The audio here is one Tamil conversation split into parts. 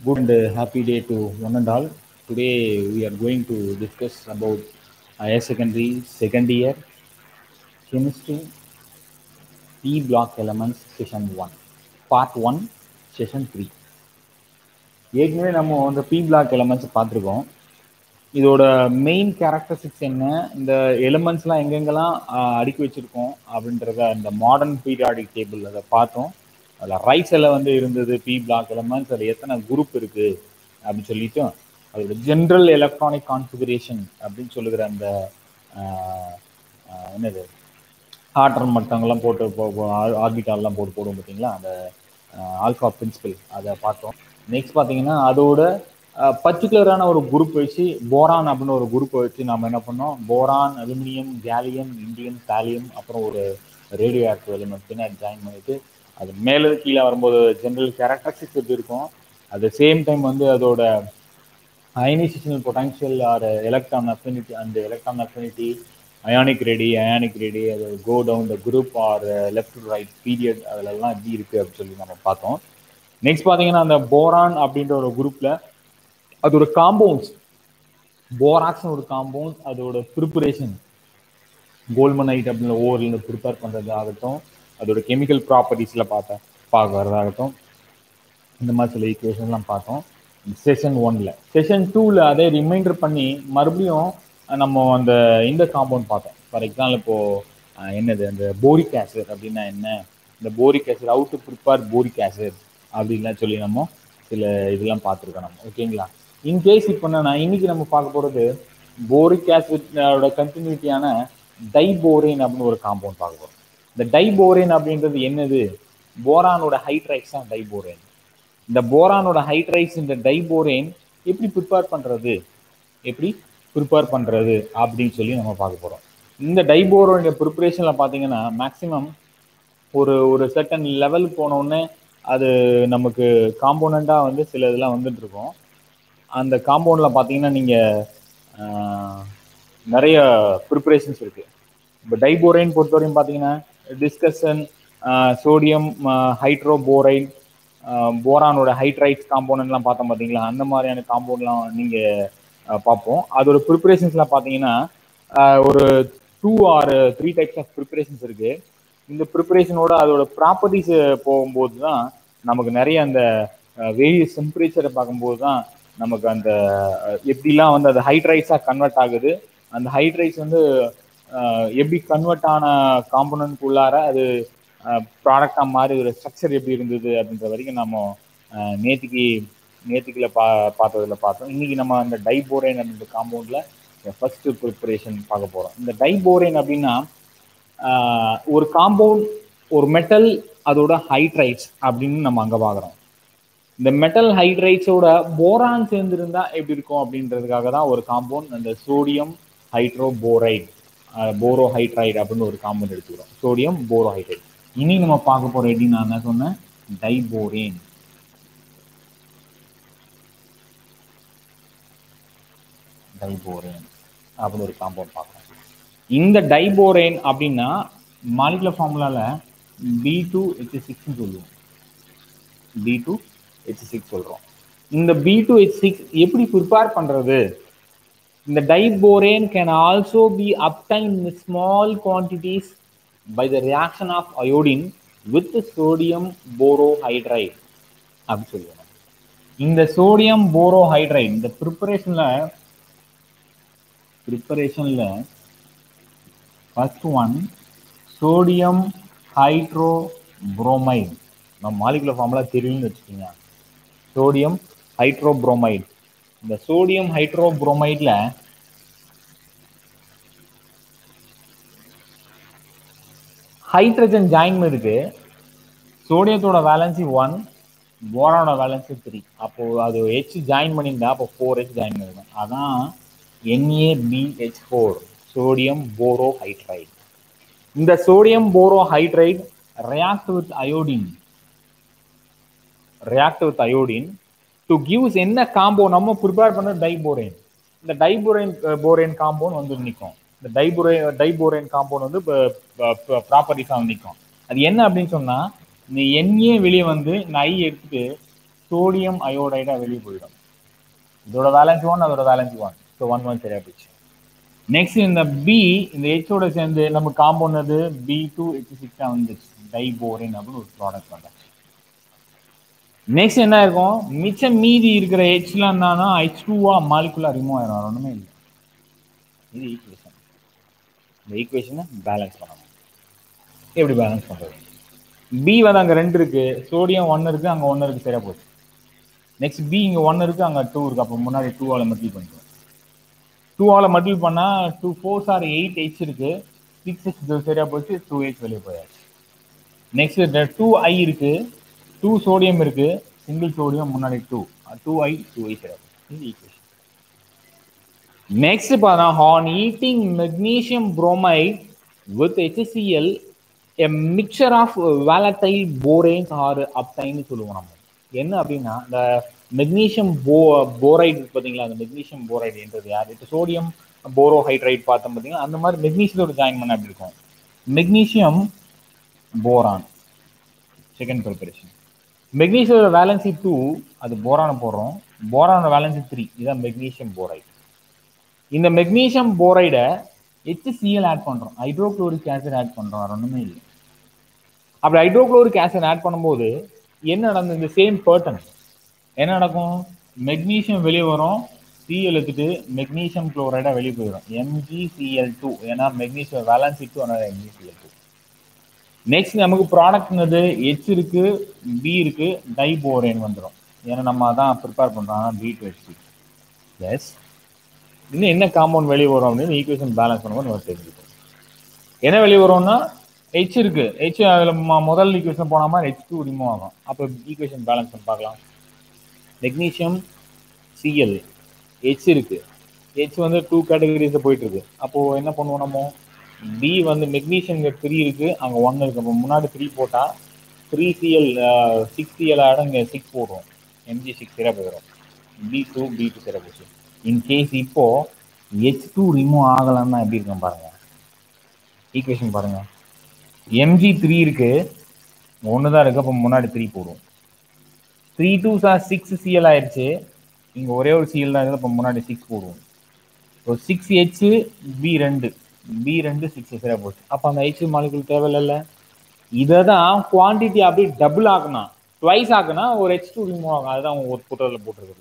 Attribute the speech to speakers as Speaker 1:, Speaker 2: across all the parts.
Speaker 1: Good and uh, happy day to one and all. Today we are going to discuss about higher secondary second year chemistry P block elements session 1 part 1 session 3 ஏற்கனவே நம்ம வந்து பி பிளாக் எலமெண்ட்ஸ் பார்த்துருக்கோம் இதோட மெயின் கேரக்டரிஸ்டிக்ஸ் என்ன இந்த எலிமெண்ட்ஸ்லாம் எங்கெங்கெல்லாம் ஆஹ், அடுக்கி வச்சிருக்கோம் அப்படின்றத இந்த மாடர்ன் பீரியாடிக் டேபிள் அதை பார்த்தோம் அதில் ரைட் சைடில் வந்து இருந்தது பி பிளாக் எலமெண்ட்ஸ் அதில் எத்தனை குரூப் இருக்கு அப்படின்னு சொல்லிட்டு அதோட ஜென்ரல் எலக்ட்ரானிக் கான்ஃபிகரேஷன் அப்படின்னு சொல்லுகிற அந்த ஆஹ், ஆஹ், என்னது ஆர்டர் மட்டங்கள்லாம் போட்டு ஆர்பிட்டால்லாம் போட்டு போடுவோம் பார்த்தீங்களா அந்த ஆல்ஃபா பிரின்சிபல் அதை பார்த்தோம் நெக்ஸ்ட் பார்த்தீங்கன்னா அதோட பர்டிகுலரான ஒரு குரூப் வச்சு போரான் அப்படின்னு ஒரு குரூப் வச்சு நம்ம என்ன பண்ணோம் boron aluminium gallium indium thallium அப்புறம் ஒரு ரேடியோ ஆக்டிவ் எலிமெண்ட் ஜாயின் பண்ணிட்டு அது மேலே கீழே வரும்போது ஜென்ரல் கேரக்டரிஸ்டிக்ஸ் எப்படி இருக்கும் அட் சேம் டைம் வந்து அதோட ionisational potential or electron affinity அந்த electron affinity ionic ready ionic ready அது go down the group or left right period அதிலெல்லாம் எப்படி இருக்குது அப்படின்னு சொல்லி நம்ம பார்த்தோம் நெக்ஸ்ட் பார்த்தீங்கன்னா அந்த போரான் அப்படின்ற ஒரு குரூப்பில் அதோட காம்பவுண்ட்ஸ் போராக்ஸ்னு ஒரு காம்பவுண்ட் அதோட ப்ரிப்பரேஷன் கோல்மனைட் அப்படின்னு ஓவர்லேருந்து ப்ரிப்பேர் பண்ணுறது ஆகட்டும் அதோட கெமிக்கல் ப்ராப்பர்ட்டிஸில் பார்த்த பார்க்கறதாகட்டும் இந்த மாதிரி சில ஈக்குவேஷன்லாம் பார்த்தோம் செஷன் ஒன்ல செஷன் டூவில் அதே ரிமைண்டர் பண்ணி மறுபடியும் நம்ம அந்த இந்த காம்பவுண்ட் பார்த்தோம் ஃபார் எக்ஸாம்பிள் இப்போ அஹ், என்னது அந்த போரிக் ஆசிட் அப்படின்னா என்ன இந்த boric acid out to prepare boric acid அப்படின்லாம் சொல்லி நம்ம சில இதெல்லாம் பார்த்துருக்கோம் நம்ம ஓகேங்களா இன்கேஸ் இப்போ என்னன்னா இன்னைக்கு நம்ம பார்க்க போகிறது போரிக் ஆசிடோட கண்டினியூட்டியான டைபோரேன் அப்படின்னு ஒரு காம்பவுண்ட் பார்க்க போகிறோம் இந்த டைபோரேன் அப்படின்றது என்னது போரானோட ஹைட்ரைட்ஸ் தான் டைபோரேன் இந்த போரானோட ஹைட்ரைட்ஸ் இந்த டைபோரேன் எப்படி ப்ரிப்பேர் பண்றது எப்படி ப்ரிப்பேர் பண்றது அப்படின்னு சொல்லி நம்ம பார்க்க போறோம் இந்த டைபோரோட ப்ரிப்பரேஷன்ல பார்த்தீங்கன்னா மேக்ஸிமம் ஒரு ஒரு செட்டன் லெவல் போனோடனே அது நமக்கு காம்போனண்டா வந்து சில இதெல்லாம் வந்துட்டு இருக்கும் அந்த காம்பவுண்ட்ல பார்த்தீங்கன்னா நீங்க ஆஹ், நிறைய ப்ரிப்பரேஷன்ஸ் இருக்கு இப்போ டைபோரைன் பொறுத்தவரையும் பார்த்தீங்கன்னா டிஸ்கஷன் சோடியம் ஹைட்ரோபோரைன் போரானோட ஹைட்ரைட்ஸ் காம்பவுண்ட்லாம் பார்த்தோம் பார்த்தீங்களா அந்த மாதிரியான காம்பவுண்ட்லாம் நீங்கள் பார்ப்போம் அதோட ப்ரிப்பரேஷன்ஸ்லாம் பார்த்தீங்கன்னா ஆஹ், ஒரு two or three types of preparations இருக்கு இந்த ப்ரிப்பரேஷனோட அதோட ப்ராப்பர்ட்டிஸ் போகும்போது தான் நமக்கு நிறைய அந்த வேரியஸ் டெம்பரேச்சரை பார்க்கும்போது தான் நமக்கு அந்த அஹ், எப்படிலாம் வந்து அது ஹைட்ரைட்ஸாக கன்வெர்ட் ஆகுது அந்த ஹைட்ரைட்ஸ் வந்து அஹ், எப்படி கன்வெர்ட் ஆன காம்பனன்ட் உள்ளார அது ப்ராடக்டாக மாறி ஒரு ஸ்ட்ரக்சர் எப்படி இருந்தது அப்படின்ற வரைக்கும் நம்ம அஹ், நேத்திக்கு நேத்திக்குல பா பார்த்ததுல பார்த்தோம் இன்னைக்கு நம்ம அந்த டைபோரேன் அப்படின்ற காம்பவுண்டில் ஃபர்ஸ்ட் ப்ரிப்பரேஷன் பார்க்க போகிறோம் இந்த டைபோரேன் அப்படின்னா ஆஹ், ஒரு காம்பவுண்ட் ஒரு மெட்டல் அதோட ஹைட்ரைட்ஸ் அப்படின்னு நம்ம அங்கே பார்க்குறோம் இந்த மெட்டல் ஹைட்ரைட்ஸோட போரான் சேர்ந்திருந்தா எப்படி இருக்கும் அப்படின்றதுக்காக தான் ஒரு காம்பவுண்ட் அந்த சோடியம் ஹைட்ரோபோரைட் போரோ ஹைட்ரைட் அப்படின்னு ஒரு காம்பவுண்ட் எடுத்துக்கிறோம் சோடியம் போரோ ஹைட்ரைட் இனி நம்ம பார்க்க போற எப்படி நான் என்ன சொன்னேன் டைபோரேன் டைபோரேன் அப்படின்னு ஒரு காம்பவுண்ட் பார்க்கணும் இந்த டைபோரேன் அப்படின்னா மாலிகுலர் ஃபார்முலால பி டூ ஹெச் சிக்ஸ்னு சொல்லுவோம் பி டூ ஹெச் சிக்ஸ் சொல்றோம் இந்த பி டூ ஹெச் சிக்ஸ் எப்படி ப்ரிப்பேர் பண்றது இந்த diborane can also be obtain in small quantities by the reaction of iodine with sodium borohydride அப்படி சொல்லுவோம் இந்த சோடியம் போரோஹைட்ரைட் இந்த ப்ரிப்பரேஷன்ல ப்ரிப்பரேஷன்ல first one sodium hydro bromide நம்ம மாலிகுலர் ஃபார்முலா தெரியும்னு வச்சுக்கோங்க சோடியம் ஹைட்ரோ புரோமைட் இந்த சோடியம் ஹைட்ரோ புரோமைட்ல ஹைட்ரஜன் ஜாயின் இருக்கு சோடியத்தோட வேலன்சி ஒன் போரானோட வேலன்சி த்ரீ அப்போ அது ஹெச் ஜாயின் பண்ணியிருந்தா அப்போ ஃபோர் ஹெச் ஜாயின் பண்ணிருக்கும் அதான் NaBH4 four sodium borohydride இந்த sodium borohydride react with iodine react with iodine to gives என்ன காம்பவுண்ட் நம்ம ப்ரிப்பேர் பண்ண டைபோரேன் இந்த டைபோரேன் போரேன் காம்பவுண்ட் வந்து நிற்கும் இந்த டைபோரே டைபோரேன் காம்பவுண்ட் வந்து ப்ராப்பர்ட்டிஸாக வந்து நிற்கும் அது என்ன அப்படின்னு சொன்னா இந்த எண்ணெயே வெளியே வந்து இந்த ஐ எடுத்துட்டு சோடியம் அயோடைடா வெளியே போயிடும் இதோட வேலன்ஸ் ஒன் அதோட valence one so one one சரியா போச்சு நெக்ஸ்ட் இந்த பி இந்த ஹெச்சோட சேர்ந்து நம்ம காம்பவுண்ட் அது பி டூ ஹெச் சிக்ஸா வந்துச்சு டைபோரின் அப்படின்னு ஒரு ப்ராடக்ட் வந்தாச்சு நெக்ஸ்ட் என்ன இருக்கும் மிச்சம் மீதி இருக்கிற ஹெச்லாம் என்னன்னா ஹெச் டூவா மாலிகுலா ரிமூவ் ஆயிரும் வேற ஒண்ணுமே இல்லை இது ஈக்குவேஷன் இந்த ஈக்குவேஷனை பேலன்ஸ் பண்ணணும் எப்படி பேலன்ஸ் பண்றது பி வந்து அங்க ரெண்டு இருக்கு சோடியம் ஒன்னு இருக்கு அங்க ஒன்னு இருக்கு சரியா போச்சு நெக்ஸ்ட் பி இங்க ஒன்னு இருக்கு அங்க டூ இருக்கு அப்போ முன்னாடி டூ ஆல மல்டிபிள் பண்ணிட்டோம் டூ ஆல மல்டிபிள் பண்ணா two fours or eight H இருக்கு சிக்ஸ் ஹெச் சரியா போச்சு டூ ஹெச் வெளியே போயாச்சு நெக்ஸ்ட் டூ ஐ இருக்கு டூ சோடியம் இருக்கு சிங்கிள் சோடியம் முன்னாடி two two I two I சரியா போச்சு இந்த ஈக்குவேஷன் நெக்ஸ்ட் பார்த்தா on heating magnesium bromide with HCl a mixture of volatile boranes or அப்டைன்னு சொல்லுவோம் நம்ம என்ன அப்படின்னா இந்த மெக்னீசியம் போ போரைடு பார்த்தீங்களா அந்த மெக்னீசியம் போரைடு என்றது யார் இப்போ சோடியம் போரோஹைட்ரைட் பார்த்தோம் பார்த்தீங்கன்னா அந்த மாதிரி மெக்னீசியத்தோட ஜாயின் பண்ண அப்படி இருக்கும் மெக்னீசியம் போரான் செகண்ட் ப்ரிப்பரேஷன் மெக்னீசியோட வேலன்சி டூ அது போரானை போடுறோம் போரானோட வேலன்சி த்ரீ இதான் மெக்னீசியம் போரைடு இந்த மெக்னீசியம் போரைடை ஹெச்சிஎல் ஆட் பண்றோம் ஹைட்ரோக்ளோரிக் ஆசிட் ஆட் பண்றோம் வேற ஒண்ணுமே இல்லை அப்படி ஹைட்ரோக்ளோரிக் ஆசிட் ஆட் பண்ணும்போது என்ன நடந்தது இந்த சேம் பேர்டன் என்ன நடக்கும் மெக்னீசியம் வெளியே வரும் சிஎல் எடுத்துட்டு மெக்னீசியம் குளோரைடா வெளியே போயிடும் எம்ஜிசிஎல் டூ ஏன்னா மெக்னீசியம் வேலன்சி டூ அதனால எம்ஜிசிஎல் டூ நெக்ஸ்ட் நமக்கு ப்ராடக்ட்னது ஹெச் இருக்கு பி இருக்கு டைபோரேன் வந்துடும் ஏன்னா நம்ம அதான் ப்ரிப்பேர் பண்றோம் பி டு ஹெச் எஸ் இன்னும் என்ன காம்பவுண்ட் வெளியே வரும் அப்படின்னு ஈக்குவேஷன் பேலன்ஸ் பண்ணும்போது நம்ம தெரிஞ்சுக்கணும் என்ன வெளியே வரும்னா ஹெச் இருக்கு ஹெச் அதில் முதல் ஈக்குவேஷன் போன மாதிரி ஹெச் டூ ரிமூவ் ஆகும் அப்போ ஈக்குவேஷன் பேலன்ஸ் பண்ணி பார்க்கலாம் மெக்னீசியம் சிஎல் ஹெச் இருக்கு ஹெச் வந்து டூ கேட்டகரிஸில் போயிட்டு இருக்கு அப்போ என்ன பண்ணுவோம் நம்ம பி வந்து மெக்னீசியம் த்ரீ இருக்கு அங்கே ஒன் இருக்கு அப்போ முன்னாடி த்ரீ போட்டால் த்ரீ சிஎல் சிக்ஸ் சிஎல் ஆட இங்கே சிக்ஸ் போடுறோம் எம்ஜி சிக்ஸ் சிறப்பு வரும் பி டூ பி டூ சிறப்பு போச்சு இன்கேஸ் இப்போ ஹெச் டூ ரிமூவ் ஆகலன்னா எப்படி இருக்கும் பாருங்க ஈக்குவேஷன் பாருங்க எம்ஜி த்ரீ இருக்கு ஒன்று தான் இருக்கு அப்போ முன்னாடி த்ரீ போடுவோம் three twos are six Cl ஆயிடுச்சு இங்கே ஒரே ஒரு சிஎல் தான் இருக்குது அப்போ முன்னாடி சிக்ஸ் போடுவோம் இப்போ சிக்ஸ் ஹெச் பி ரெண்டு பி ரெண்டு சிக்ஸ் சரியா போச்சு அப்போ அந்த ஹெச் மாலிகுல் தேவையில்ல இதை தான் குவான்டிட்டி அப்படியே டபுள் ஆக்குனா ட்வைஸ் ஆக்குனா ஒரு ஹெச் டூ ரிமூவ் ஆகும் அதுதான் ஒரு புத்தகத்தில் போட்டிருக்குது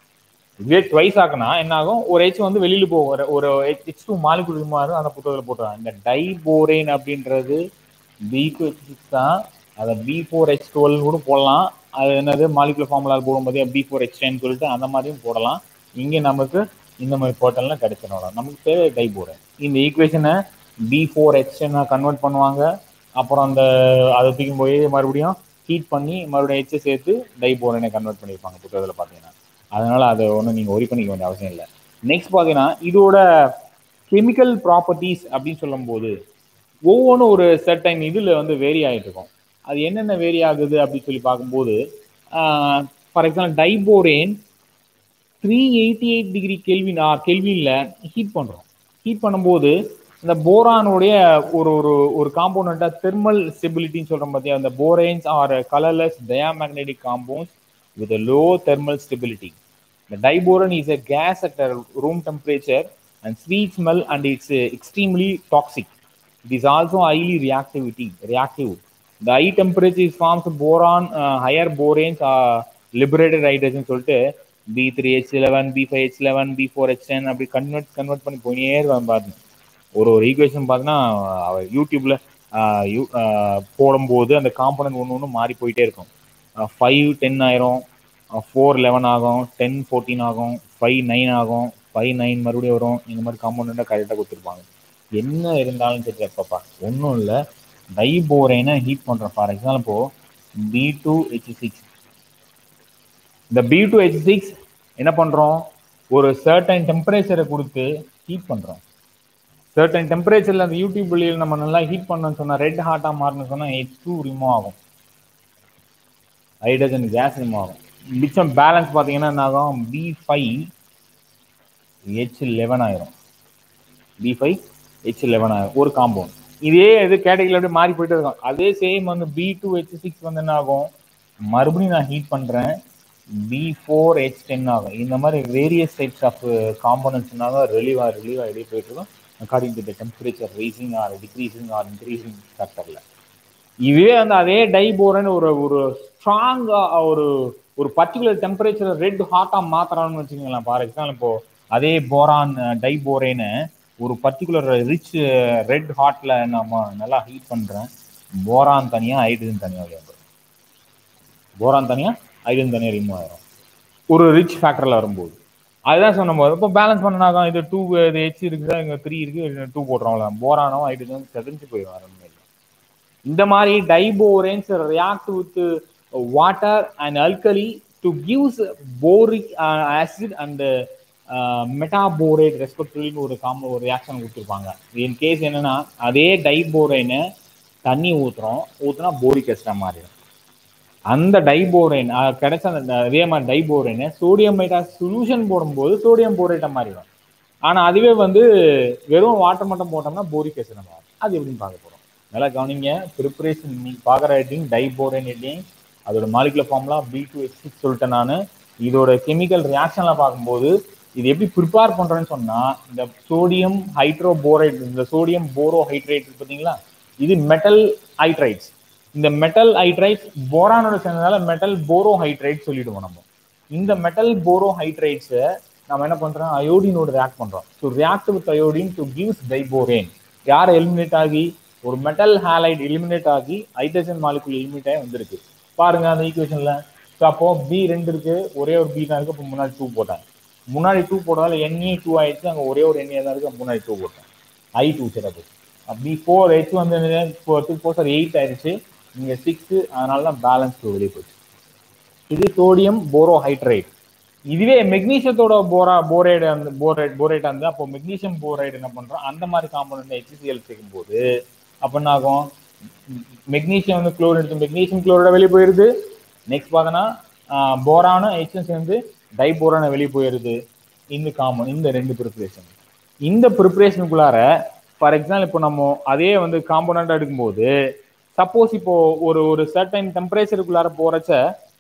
Speaker 1: இதே ட்வைஸ் ஆக்குனா என்ன ஆகும் ஒரு ஹெச் வந்து வெளியில போகும் ஒரு ஒரு ஹெச் டூ மாலிகுல் ரிமூவ் ஆகும் அந்த புத்தகத்தில் போட்டுருவாங்க இந்த டைபோரேன் அப்படின்றது பி டூ ஹெச் சிக்ஸ் தான் அதை பி ஃபோர் ஹெச் டுவெல் கூட போடலாம் அது என்னது மாலிகுலர் ஃபார்முலா போடும்போதே பி ஃபோர் ஹெச் டென் சொல்லிட்டு அந்த மாதிரியும் போடலாம் இங்கே நமக்கு இந்த மாதிரி போட்டல்லாம் கிடைச்சிடும் நமக்கு தேவை டைபோரேன் இந்த ஈக்குவேஷனை பி ஃபோர் ஹெச் கன்வெர்ட் பண்ணுவாங்க அப்புறம் அந்த அதை தூக்கும் போய் மறுபடியும் ஹீட் பண்ணி மறுபடியும் ஹெச்சை சேர்த்து டைபோரனை கன்வெர்ட் பண்ணியிருப்பாங்க புத்தகத்தில் பார்த்தீங்கன்னா அதனால அதை ஒன்றும் நீங்கள் ஒரி பண்ணிக்க வேண்டிய அவசியம் இல்லை நெக்ஸ்ட் பார்த்தீங்கன்னா இதோட கெமிக்கல் ப்ராப்பர்ட்டிஸ் அப்படின்னு சொல்லும்போது ஒவ்வொன்றும் ஒரு சர்டைன் இதில் வந்து வேரி ஆகிட்டு இருக்கும் அது என்னென்ன வேரி ஆகுது அப்படின்னு சொல்லி பார்க்கும்போது for example diborane three eighty eight degree Kelvin கெல்வின்ல ஹீட் பண்ணுறோம் ஹீட் பண்ணும்போது இந்த போரானுடைய ஒரு ஒரு ஒரு காம்போனண்ட்டாக தெர்மல் ஸ்டெபிலிட்டின்னு சொல்கிறோம் பார்த்தியா அந்த boranes are colourless diamagnetic compounds with a low thermal stability. The diboron is a gas at a room temperature and sweet smell and it's uh, extremely toxic. It is also highly reactivity, reactive. The high temperature is forms boron, uh, higher boranes are liberated hydrogen சொல்லிட்டு B three H eleven B five H eleven B four H ten அப்படி கன்வெர்ட் கன்வெர்ட் பண்ணி போயினே இருக்கான் பாருங்க ஒரு ஒரு ஈக்குவேஷன் பார்த்தீங்கன்னா அவர் யூடியூப்ல போடும்போது அந்த காம்பனன்ட் ஒன்று ஒன்று மாறி போயிட்டே இருக்கும் ஃபைவ் டென் ஆயிரும் ஃபோர் லெவன் ஆகும் டென் ஃபோர்டீன் ஆகும் ஃபைவ் நைன் ஆகும் ஃபைவ் நைன் மறுபடியும் வரும் இந்த மாதிரி காம்பவுண்டாக கரெக்டாக கொடுத்துருப்பாங்க என்ன இருந்தாலும் சரி எப்பப்பா ஒன்றும் இல்லை டைபோரேனை ஹீட் பண்ணுறோம் ஃபார் எக்ஸாம்பிள் இப்போ பி டூ ஹெச் சிக்ஸ் இந்த பி டூ ஹெச் சிக்ஸ் என்ன பண்ணுறோம் ஒரு சர்டன் டெம்பரேச்சரை கொடுத்து ஹீட் பண்ணுறோம் சர்டன் டெம்பரேச்சரில் அந்த யூடியூப் வெளியில் நம்ம நல்லா ஹீட் பண்ணோம்னு சொன்னால் ரெட் ஹாட்டாக மாறணும்னு சொன்னால் ஹெச் டூ ரிமூவ் ஆகும் ஹைட்ரஜன் கேஸ் ரிமூவ் ஆகும் மிச்சம் பேலன்ஸ் பார்த்தீங்கன்னா என்ன ஆகும் பி ஃபைவ் ஹெச் லெவன் ஆயிரும் பி ஃபைவ் ஹெச் லெவன் ஆயிரும் ஒரு காம்பவுண்ட் இதே இது கேட்டகரியில் அப்படியே மாறி போயிட்டு இருக்கும் அதே சேம் வந்து பி டூ ஹெச் சிக்ஸ் வந்து என்ன ஆகும் மறுபடியும் நான் ஹீட் பண்ணுறேன் பி ஃபோர் ஹெச் டென் ஆகும் இந்த மாதிரி வேரியஸ் டைப்ஸ் ஆஃப் காம்பனன்ட்ஸ்னால ரிலீவ் ஆக ரிலீவ் ஆகிட்டே போயிட்டு இருக்கும் according to the temperature rising or decreasing or increasing ஃபேக்டரில் இதுவே வந்து அதே டைபோரன் ஒரு ஒரு ஸ்ட்ராங்கா ஒரு ஒரு பர்டிகுலர் டெம்பரேச்சர் ரெட் ஹாட்டா மாத்துறான்னு வச்சுக்கோங்களேன் ஃபார் எக்ஸாம்பிள் இப்போ அதே போரான் டைபோரேன்னு ஒரு பர்டிகுலர் ரிச் ரெட் ஹாட்ல நம்ம நல்லா ஹீட் பண்றேன் போரான் தனியா ஹைட்ரஜன் தனியா விளையாடும் போரான் தனியா ஹைட்ரஜன் தனியா ரிமூவ் ஆயிரும் ஒரு ரிச் ஃபேக்டர்ல வரும்போது அதுதான் சொன்ன போது இப்போ பேலன்ஸ் பண்ணனாக்கா இது டூ இது ஹெச் இருக்குது இங்கே த்ரீ இருக்கு டூ போடுறோம்ல போரானோ ஹைட்ரஜன் செதஞ்சு போயிடும் வேற ஒண்ணும் இல்ல. இந்த மாதிரி diboranes react with water and alkali to gives boric acid and metaborate ரெஸ்பெக்டிவ்னு ஒரு காம்ப ஒரு ரியாக்ஷன் கொடுத்துருப்பாங்க இன் கேஸ் என்னன்னா அதே டைபோரேனை தண்ணி ஊத்துறோம் ஊத்துனா போரிக் ஆசிடா மாறிடும் அந்த டைபோரேன் கிடைச்ச அந்த அதே மாதிரி டைபோரேனை சோடியம் மைட்டாஸ் சொல்யூஷன் போடும்போது சோடியம் போரேட்டா மாறிடும் ஆனா அதுவே வந்து வெறும் வாட்டர் மட்டும் போட்டோம்னா போரிக் ஆசிட் மாறும் அது எப்படின்னு பார்க்க போறோம் நல்லா கவனிங்க ப்ரிப்பரேஷன் நீங்க பார்க்குற ஹெட்டிங் டைபோரேன் ஹெட்டிங் அதோட மாலிகுலர் ஃபார்ம்லாம் பி டூ எக்ஸ் சிக்ஸ் சொல்லிட்டேன் நான் இதோட கெமிக்கல் ரியாக்ஷன்ல பார்க்கும்போது இது எப்படி ப்ரிப்பேர் பண்றேன்னு சொன்னா இந்த சோடியம் ஹைட்ரோபோரைட் இந்த சோடியம் போரோ ஹைட்ரேட் பார்த்தீங்களா இது மெட்டல் ஹைட்ரைட்ஸ் இந்த மெட்டல் ஹைட்ரைட்ஸ் போரானோட சேர்ந்ததால மெட்டல் போரோ ஹைட்ரைட் சொல்லிடுவோம் நம்ம இந்த மெட்டல் போரோ ஹைட்ரைட்ஸை நம்ம என்ன பண்றோம் அயோடினோட ரியாக்ட் பண்றோம் to react with iodine to gives diborane யார் எலிமினேட் ஆகி ஒரு மெட்டல் ஹேலைட் எலிமினேட் ஆகி ஹைட்ரஜன் மாலிகுல் எலிமினேட் ஆகி வந்திருக்கு பாருங்க அந்த ஈக்குவேஷன்ல ஸோ அப்போ பி ரெண்டு இருக்கு ஒரே ஒரு பி தான் இருக்கு அப்போ முன்னாடி டூ போட்டேன் முன்னாடி டூ போட்டதால என்ஏ டூ ஆயிடுச்சு அங்கே ஒரே ஒரு என்ஏ தான் இருக்கு அப்ப முன்னாடி டூ போட்டேன் ஐ டூ சிறப்பு அப்படி ஃபோர் ஹெச் வந்து டூ ஃபோர் சார் எயிட் ஆயிடுச்சு இங்க சிக்ஸ் அதனால தான் பேலன்ஸ் வெளியே போச்சு இது சோடியம் போரோஹைட்ரேட் இதுவே மெக்னீசியத்தோட போரா போரேடு அந்த போரேட் போரேட் அந்த அப்போ மெக்னீசியம் போரைடு என்ன பண்றோம் அந்த மாதிரி காம்பனண்ட் ஹெச்சிசிஎல் சேர்க்கும் போது அப்போ என்ன ஆகும் மெக்னீசியம் வந்து குளோர் எடுத்து மெக்னீசியம் குளோரோட வெளியே போயிருது நெக்ஸ்ட் பார்த்தோன்னா போரானும் ஹெச்சும் சேர்ந்து டைபோரான வெளியே போயிருது இந்த காமன் இந்த ரெண்டு ப்ரிப்பரேஷன் இந்த ப்ரிப்பரேஷனுக்குள்ளார ஃபார் எக்ஸாம்பிள் இப்போ நம்ம அதே வந்து காம்போனண்டா எடுக்கும்போது சப்போஸ் இப்போ ஒரு ஒரு சர்டைன் டெம்பரேச்சருக்குள்ளார போறச்ச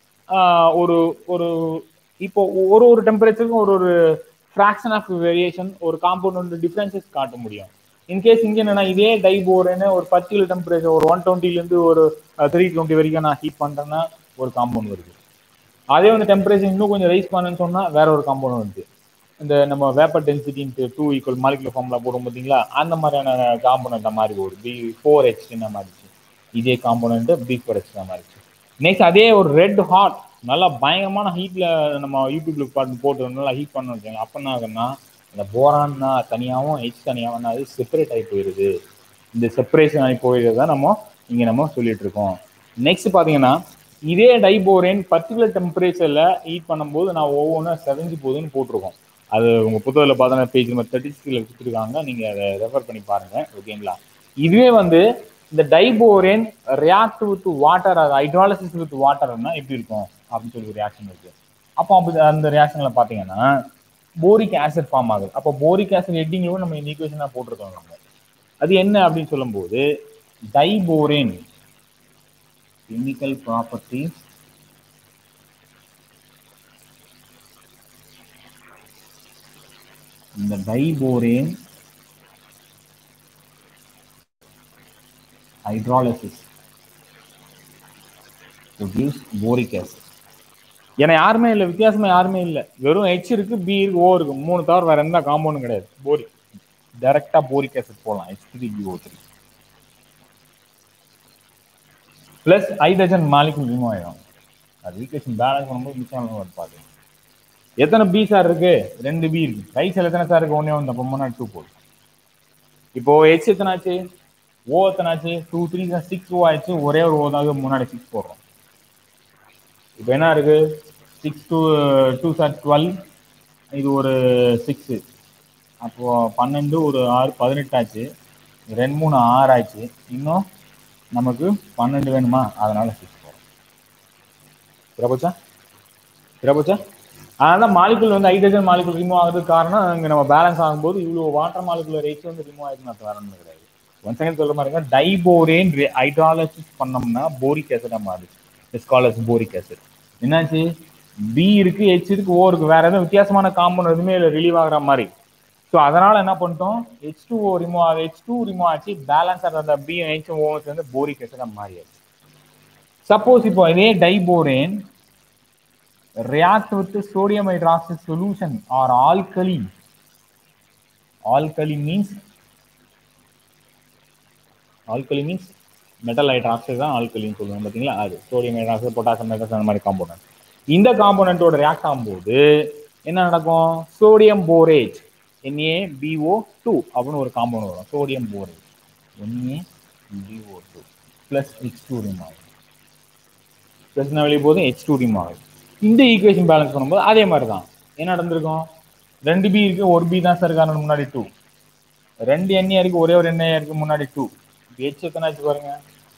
Speaker 1: ஆஹ், ஒரு ஒரு இப்போ ஒரு ஒரு டெம்பரேச்சருக்கும் ஒரு ஒரு ஃப்ராக்ஷன் ஆஃப் வேரியேஷன் ஒரு காம்பவுண்ட் டிஃபரன்சஸ் காட்ட முடியும் இன்கேஸ் இங்க என்னன்னா இதே டைபோரேன்னு ஒரு பர்டிகுலர் டெம்பரேச்சர் ஒரு ஒன் டுவெண்ட்டிலேருந்து ஒரு த்ரீ டுவெண்ட்டி வரைக்கும் நான் ஹீட் பண்றேன்னா ஒரு காம்பவுண்ட் வருது அதே வந்து டெம்பரேச்சர் இன்னும் கொஞ்சம் ரைஸ் பண்ணுன்னு சொன்னா வேற ஒரு காம்பவுண்ட் வந்து இந்த நம்ம vapour density two equal molecular formula போடும் பார்த்தீங்களா அந்த மாதிரியான காம்பனண்ட்டை மாறி போகுது பி ஃபோர் ஹெச்னா மாறிச்சு இதே காம்பனண்ட் பி ஃபோர் ஹெச் மாறிச்சு நெக்ஸ்ட் அதே ஒரு ரெட் ஹாட் நல்லா பயங்கரமான ஹீட்ல நம்ம யூடியூப்ல பாட்டு போட்டு நல்லா ஹீட் பண்ண வச்சாங்க அப்ப என்ன ஆகுன்னா இந்த போரான்னா தனியாகவும் ஹெச் தனியாகவும் அது செப்பரேட் ஆகி போயிருது இந்த செப்பரேஷன் ஆகி போயிருது தான் நம்ம இங்க நம்ம சொல்லிட்டு இருக்கோம் நெக்ஸ்ட் பாத்தீங்கன்னா இதே டைபோரேன் பர்டிகுலர் டெம்பரேச்சர்ல ஹீட் பண்ணும்போது நான் ஒவ்வொன்றும் செவஞ்சு போகுதுன்னு போட்டிருக்கோம் அது உங்க புத்தகத்தில் பார்த்தா பேஜ் நம்பர் தேர்ட்டி சிக்ஸ்ல கொடுத்துருக்காங்க நீங்க அதை ரெஃபர் பண்ணி பாருங்க ஓகேங்களா இதுவே வந்து இந்த டைபோரேன் ரியாக்ட் வித் வாட்டர் அது ஹைட்ராலிசிஸ் வித் வாட்டர்னா எப்படி இருக்கும் அப்படின்னு சொல்லி ஒரு ரியாக்ஷன் இருக்கு அப்போ அப்படி அந்த ரியாக்ஷன்ல பாத்தீங்கன்னா போரிக் ஆசிட் ஃபார்ம் ஆகுது அப்போ போரிக் ஆசிட் ஹெட்டிங்கும் நம்ம இந்த ஈக்குவேஷனாக போட்டிருக்கோம் நம்ம அது என்ன அப்படின்னு சொல்லும்போது டைபோரேன் chemical properties இந்த diborane hydrolysis produce boric acid ஏன்னா யாருமே இல்லை வித்தியாசமா யாருமே இல்லை வெறும் ஹெச் இருக்கு பி இருக்கு ஓ இருக்கு மூணு தவிர வேற எந்த காம்பவுண்டும் கிடையாது போரிக் டைரக்டா போரிக் ஆசிட் போடலாம் H three B O three plus hydrogen molecule remove ஆயிடும் அது ஈக்குவேஷன் பேலன்ஸ் பண்ணும்போது மிச்சம் பார்த்து எத்தனை பி சார் இருக்கு ரெண்டு பி இருக்கு ரைஸ்ல எத்தனை சார் இருக்கு ஒன்னே ஒன்று அப்போ முன்னாடி டூ போடு இப்போ ஹெச் எத்தனை ஆச்சு ஓ எத்தனை ஆச்சு டூ த்ரீ சிக்ஸ் ஓ ஆயிடுச்சு ஒரே ஒரு ஓ தான் முன்னாடி சிக்ஸ் போடுறோம் இப்போ என்ன இருக்கு six two twos are twelve இது ஒரு சிக்ஸு அப்போ பன்னெண்டு ஒரு ஆறு பதினெட்டு ஆச்சு ரெண்டு மூணு ஆறு ஆச்சு இன்னும் நமக்கு பன்னெண்டு வேணுமா அதனால சிக்ஸ் போகிறோம் சிறப்போச்சா சிறப்போச்சா அதனால மாலிகுல் வந்து ஹைட்ரஜன் மாலிகுல் ரிமூவ் ஆகுறதுக்கு காரணம் இங்கே நம்ம பேலன்ஸ் ஆகும்போது இவ்வளோ வாட்டர் மாலிகுலர் ரேட்ஸ் வந்து ரிமூவ் ஆகிருக்கு அது வேற ஒன்றும் கிடையாது ஒன் செகண்ட் சொல்ற மாதிரி டைபோரேன் ஹைட்ராலசிஸ் பண்ணோம்னா போரிக் ஆசிடா மாறுது ஸ்காலர்ஸ் போரிக் ஆசிட் என்னாச்சு பி இருக்கு ஹெச் இருக்கு ஓ இருக்கு வேற எதுவும் வித்தியாசமான காம்பவுண்ட் எதுவுமே இல்லை ரிலீவ் ஆகுற மாதிரி ஸோ அதனால என்ன பண்ணிட்டோம் ஹெச் டூ ஓ ரிமூவ் ஆகுது ஹெச் டூ ரிமூவ் ஆச்சு பேலன்ஸ் அந்த பி ஹெச் ஓ வந்து போரிக் ஆசிட் மாறியாச்சு சப்போஸ் இப்போ இதே diborane react with the sodium hydroxide solution or alkali alkali means alkali means metal hydroxide தான் ஆல்கலின்னு சொல்லுவோம் பார்த்தீங்களா அது சோடியம் ஹைட்ராக்சைடு பொட்டாசியம் ஹைட்ராக்சைடு அந்த மாதிரி காம்போனன்ட் இந்த காம்போனன்ட்டோட ரியாக்ட் ஆகும்போது என்ன நடக்கும் sodium borate Na BO two அப்படின்னு ஒரு காம்பவுண்ட் வரும் sodium borate Na BO two plus H two ஆகும் ப்ளஸ் என்ன வெளியே போதும் ஹெச் டூ ஆகும் இந்த ஈக்குவேஷன் பேலன்ஸ் பண்ணும்போது அதே மாதிரி தான் என்ன நடந்திருக்கும் ரெண்டு பி இருக்கு ஒரு பி தான் சார் காரணம் முன்னாடி டூ ரெண்டு எண்ணெய் இருக்கு ஒரே ஒரு எண்ணெய் இருக்கு முன்னாடி டூ ஹெச் எத்தனை ஆச்சு பாருங்க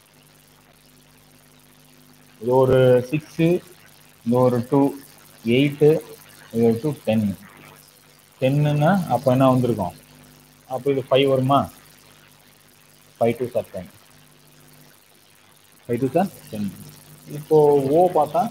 Speaker 1: இது ஒரு சிக்ஸு இது ஒரு டூ எயிட்டு இது ஒரு டூ டென் டென்னுன்னா அப்போ என்ன வந்திருக்கும் அப்போ இது ஃபைவ் வருமா five twos are ten five twos are ten இப்போ ஓ பார்த்தா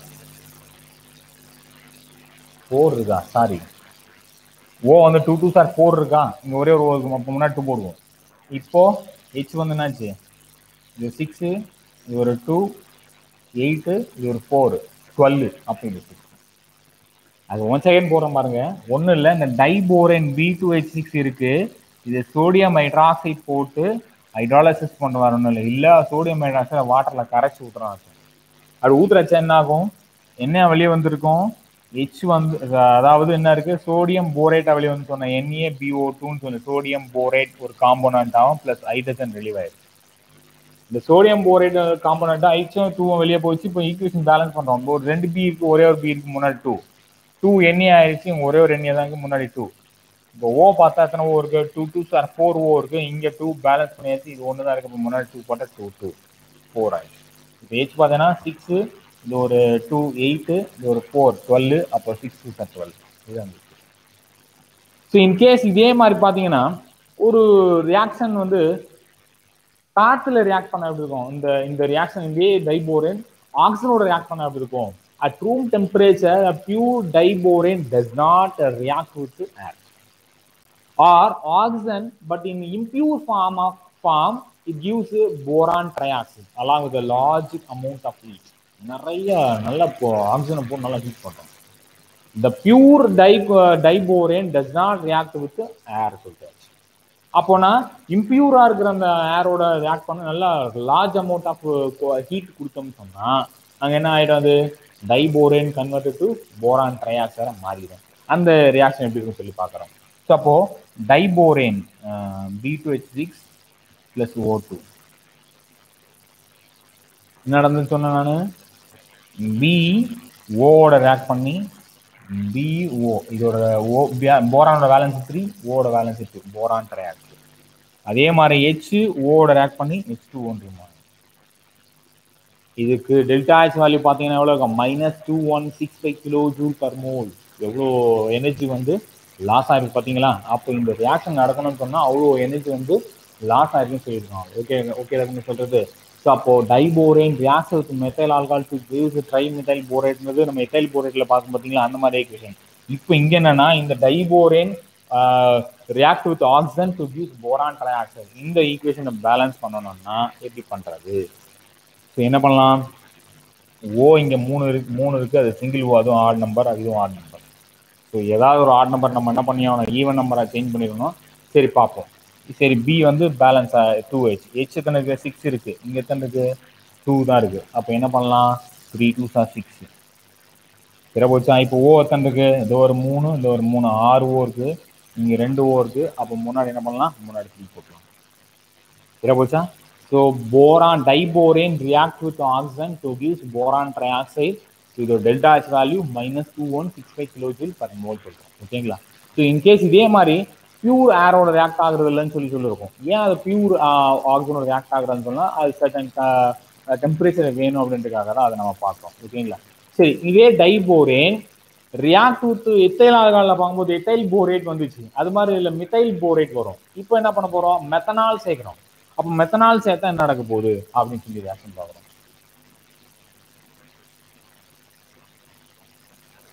Speaker 1: ஃபோர் இருக்கா சாரி ஓ வந்து டூ டூ சார் ஃபோர் இருக்கா இங்கே ஒரே ஒரு ஓ இருக்கும் அப்போ முன்னாடி டூ போடுவோம் இப்போ ஹெச் வந்து என்னாச்சு இது சிக்ஸு இது ஒரு டூ எயிட்டு இது ஒரு ஃபோர் டுவெல் அப்போ இது சிக்ஸ் அது ஒன் செகண்ட் போடுறோம் பாருங்க ஒன்றும் இல்லை இந்த diborane B two H six இருக்கு இது சோடியம் ஹைட்ராக்சைட் போட்டு ஹைட்ராலிசிஸ் பண்ண வரணும் இல்லை இல்லை சோடியம் ஹைட்ராக்சைட் வாட்டரில் கரைச்சி ஊற்றுறோம் அது ஊற்றுறச்ச என்ன ஆகும் என்ன வெளியே வந்திருக்கும் ஹெச் வந்து அதாவது என்ன இருக்கு சோடியம் போரேட்டா வெளியே வந்து சொன்ன என்ஏ பிஓ டூன்னு சொல்லி சோடியம் போரேட் ஒரு காம்போனன்ட் ஆகும் பிளஸ் ஹைட்ரஜன் ரிலீவ் ஆயிருக்கு இந்த சோடியம் போரேட் காம்போனண்டா ஹைச்சும் டூவும் வெளியே போச்சு இப்போ ஈக்குவேஷன் பேலன்ஸ் பண்றோம் ஒரு ரெண்டு பி இருக்கு ஒரே ஒரு பி இருக்கு முன்னாடி டூ டூ எண்ணெய் ஆயிடுச்சு ஒரே ஒரு எண்ணெய் தான் இருக்கு முன்னாடி டூ இப்போ ஓ பார்த்தா எத்தனை ஓ இருக்கு two twos are four O இருக்கு இங்க டூ பேலன்ஸ் பண்ணியாச்சு இது ஒன்று தான் இருக்கு இப்போ முன்னாடி டூ போட்டால் டூ டூ ஃபோர் ஆயிடுச்சு இப்போ ஹெச் பார்த்தீங்கன்னா சிக்ஸு இது ஒரு டூ எயிட்டு இது ஒரு ஃபோர் டுவெல் அப்போ சிக்ஸ் டூ சார் டுவெல் இதுதான் ஸோ இன்கேஸ் இதே மாதிரி பார்த்தீங்கன்னா ஒரு ரியாக்ஷன் வந்து காற்றுல ரியாக்ட் பண்ண எப்படி இருக்கும் இந்த இந்த ரியாக்ஷன் இதே டைபோரேன் ஆக்சிஜனோட ரியாக்ட் பண்ண எப்படி இருக்கும் at room temperature pure diborane does not react with air or oxygen but in impure form of form it gives boron trioxide along with large amount of heat நிறைய நல்ல ஆக்சிஜனை போட்டு நல்லா ஹீட் பண்ணுறோம் the pure di diborane does not react with air சொல்லிட்டு அப்போனா இம்பியூரா இருக்கிற அந்த ஏரோட ரியாக்ட் பண்ண நல்லா லார்ஜ் அமௌண்ட் ஆஃப் ஹீட் கொடுத்தோம்னு சொன்னா அங்க என்ன ஆயிடும் அது டைபோரேன் கன்வெர்ட் டு போரான் ட்ரையாக்சரா மாறிடும் அந்த ரியாக்ஷன் எப்படி இருக்குன்னு சொல்லி பார்க்குறோம் ஸோ அப்போ diborane B two H six plus O two என்ன நடந்துன்னு சொன்னேன் நான் பி ஓட ரியாக்ட் பண்ணி பிஓ இதோட ஓ போரானோட வேலன்ஸ் த்ரீ ஓட வேலன்ஸ் டூ போரான் ரியாக்ட் அதே மாதிரி ஹெச் ஓட ரியாக்ட் பண்ணி ஹெச் டூ ஒன்று இதுக்கு டெல்டா ஹெச் வேல்யூ பார்த்தீங்கன்னா எவ்வளோ இருக்கும் minus two one six five kilo joule per mole எவ்வளோ எனர்ஜி வந்து லாஸ் ஆயிருக்கு பார்த்தீங்களா அப்போ இந்த ரியாக்ஷன் நடக்கணும்னு சொன்னால் அவ்வளோ எனர்ஜி வந்து லாஸ் ஆயிருக்குன்னு சொல்லியிருக்காங்க ஓகே ஓகே இருக்குன்னு சொல்றது ஸோ அப்போ diborane react with methyl alcohol to gives trimethyl போரேட்ன்றது நம்ம எத்தைல் போரேட்ல பார்க்கும் பார்த்தீங்களா அந்த மாதிரி ஈக்குவேஷன் இப்போ இங்க என்னன்னா இந்த diborane react with oxygen to gives boron trioxide இந்த ஈக்குவேஷனை பேலன்ஸ் பண்ணணும்னா எப்படி பண்றது ஸோ என்ன பண்ணலாம் ஓ இங்க மூணு இருக்கு மூணு இருக்கு அது சிங்கிள் ஓ அதுவும் ஆட் நம்பர் அதுவும் ஆட் நம்பர் ஸோ ஏதாவது ஒரு ஆட் நம்பர் நம்ம என்ன பண்ணி ஆகணும் ஈவன் நம்பரை சேஞ்ச் பண்ணிடணும் சரி பார்ப்போம் சரி பி வந்து பேலன்ஸ் டூ ஹெச் ஹெச் எத்தனை இருக்கு சிக்ஸ் இருக்கு இங்க எத்தனை இருக்கு டூ தான் இருக்கு அப்போ என்ன பண்ணலாம் த்ரீ டூ சார் சிக்ஸ் பிற போச்சா இப்போ ஓ எத்தனை இருக்கு இது ஒரு மூணு இந்த ஒரு மூணு ஆறு ஓ இருக்கு இங்க ரெண்டு ஓ இருக்கு அப்போ முன்னாடி என்ன பண்ணலாம் முன்னாடி த்ரீ போட்டுலாம் பிற போச்சா so boron diborane react with oxygen to gives boron trioxide இதோட delta H value minus two one six five kilo joule per mole சொல்றோம் ஓகேங்களா ஸோ இன்கேஸ் இதே மாதிரி பியூர் ஏரோட ரியாக்ட் ஆகுறது இல்லைன்னு சொல்லி சொல்லியிருக்கோம் ஏன் அது பியூர் ஆக்சிஜனோட ரியாக்ட் ஆகுறதுன்னு சொன்னால் அது சர்டன் டெம்பரேச்சர் வேணும் அப்படின்றதுக்காக தான் அதை நம்ம பார்க்குறோம் ஓகேங்களா சரி இதே டைபோரேன் ரியாக்ட் வித் எத்தைல் ஆல்காலில் பார்க்கும்போது எத்தைல் போரேட் வந்துச்சு அது மாதிரி இல்லை மித்தைல் போரேட் வரும் இப்போ என்ன பண்ண போகிறோம் மெத்தனால் சேர்க்குறோம் அப்போ மெத்தனால் சேர்த்தா என்ன நடக்க போகுது அப்படின்னு சொல்லி ரியாக்ஷன் பார்க்குறோம்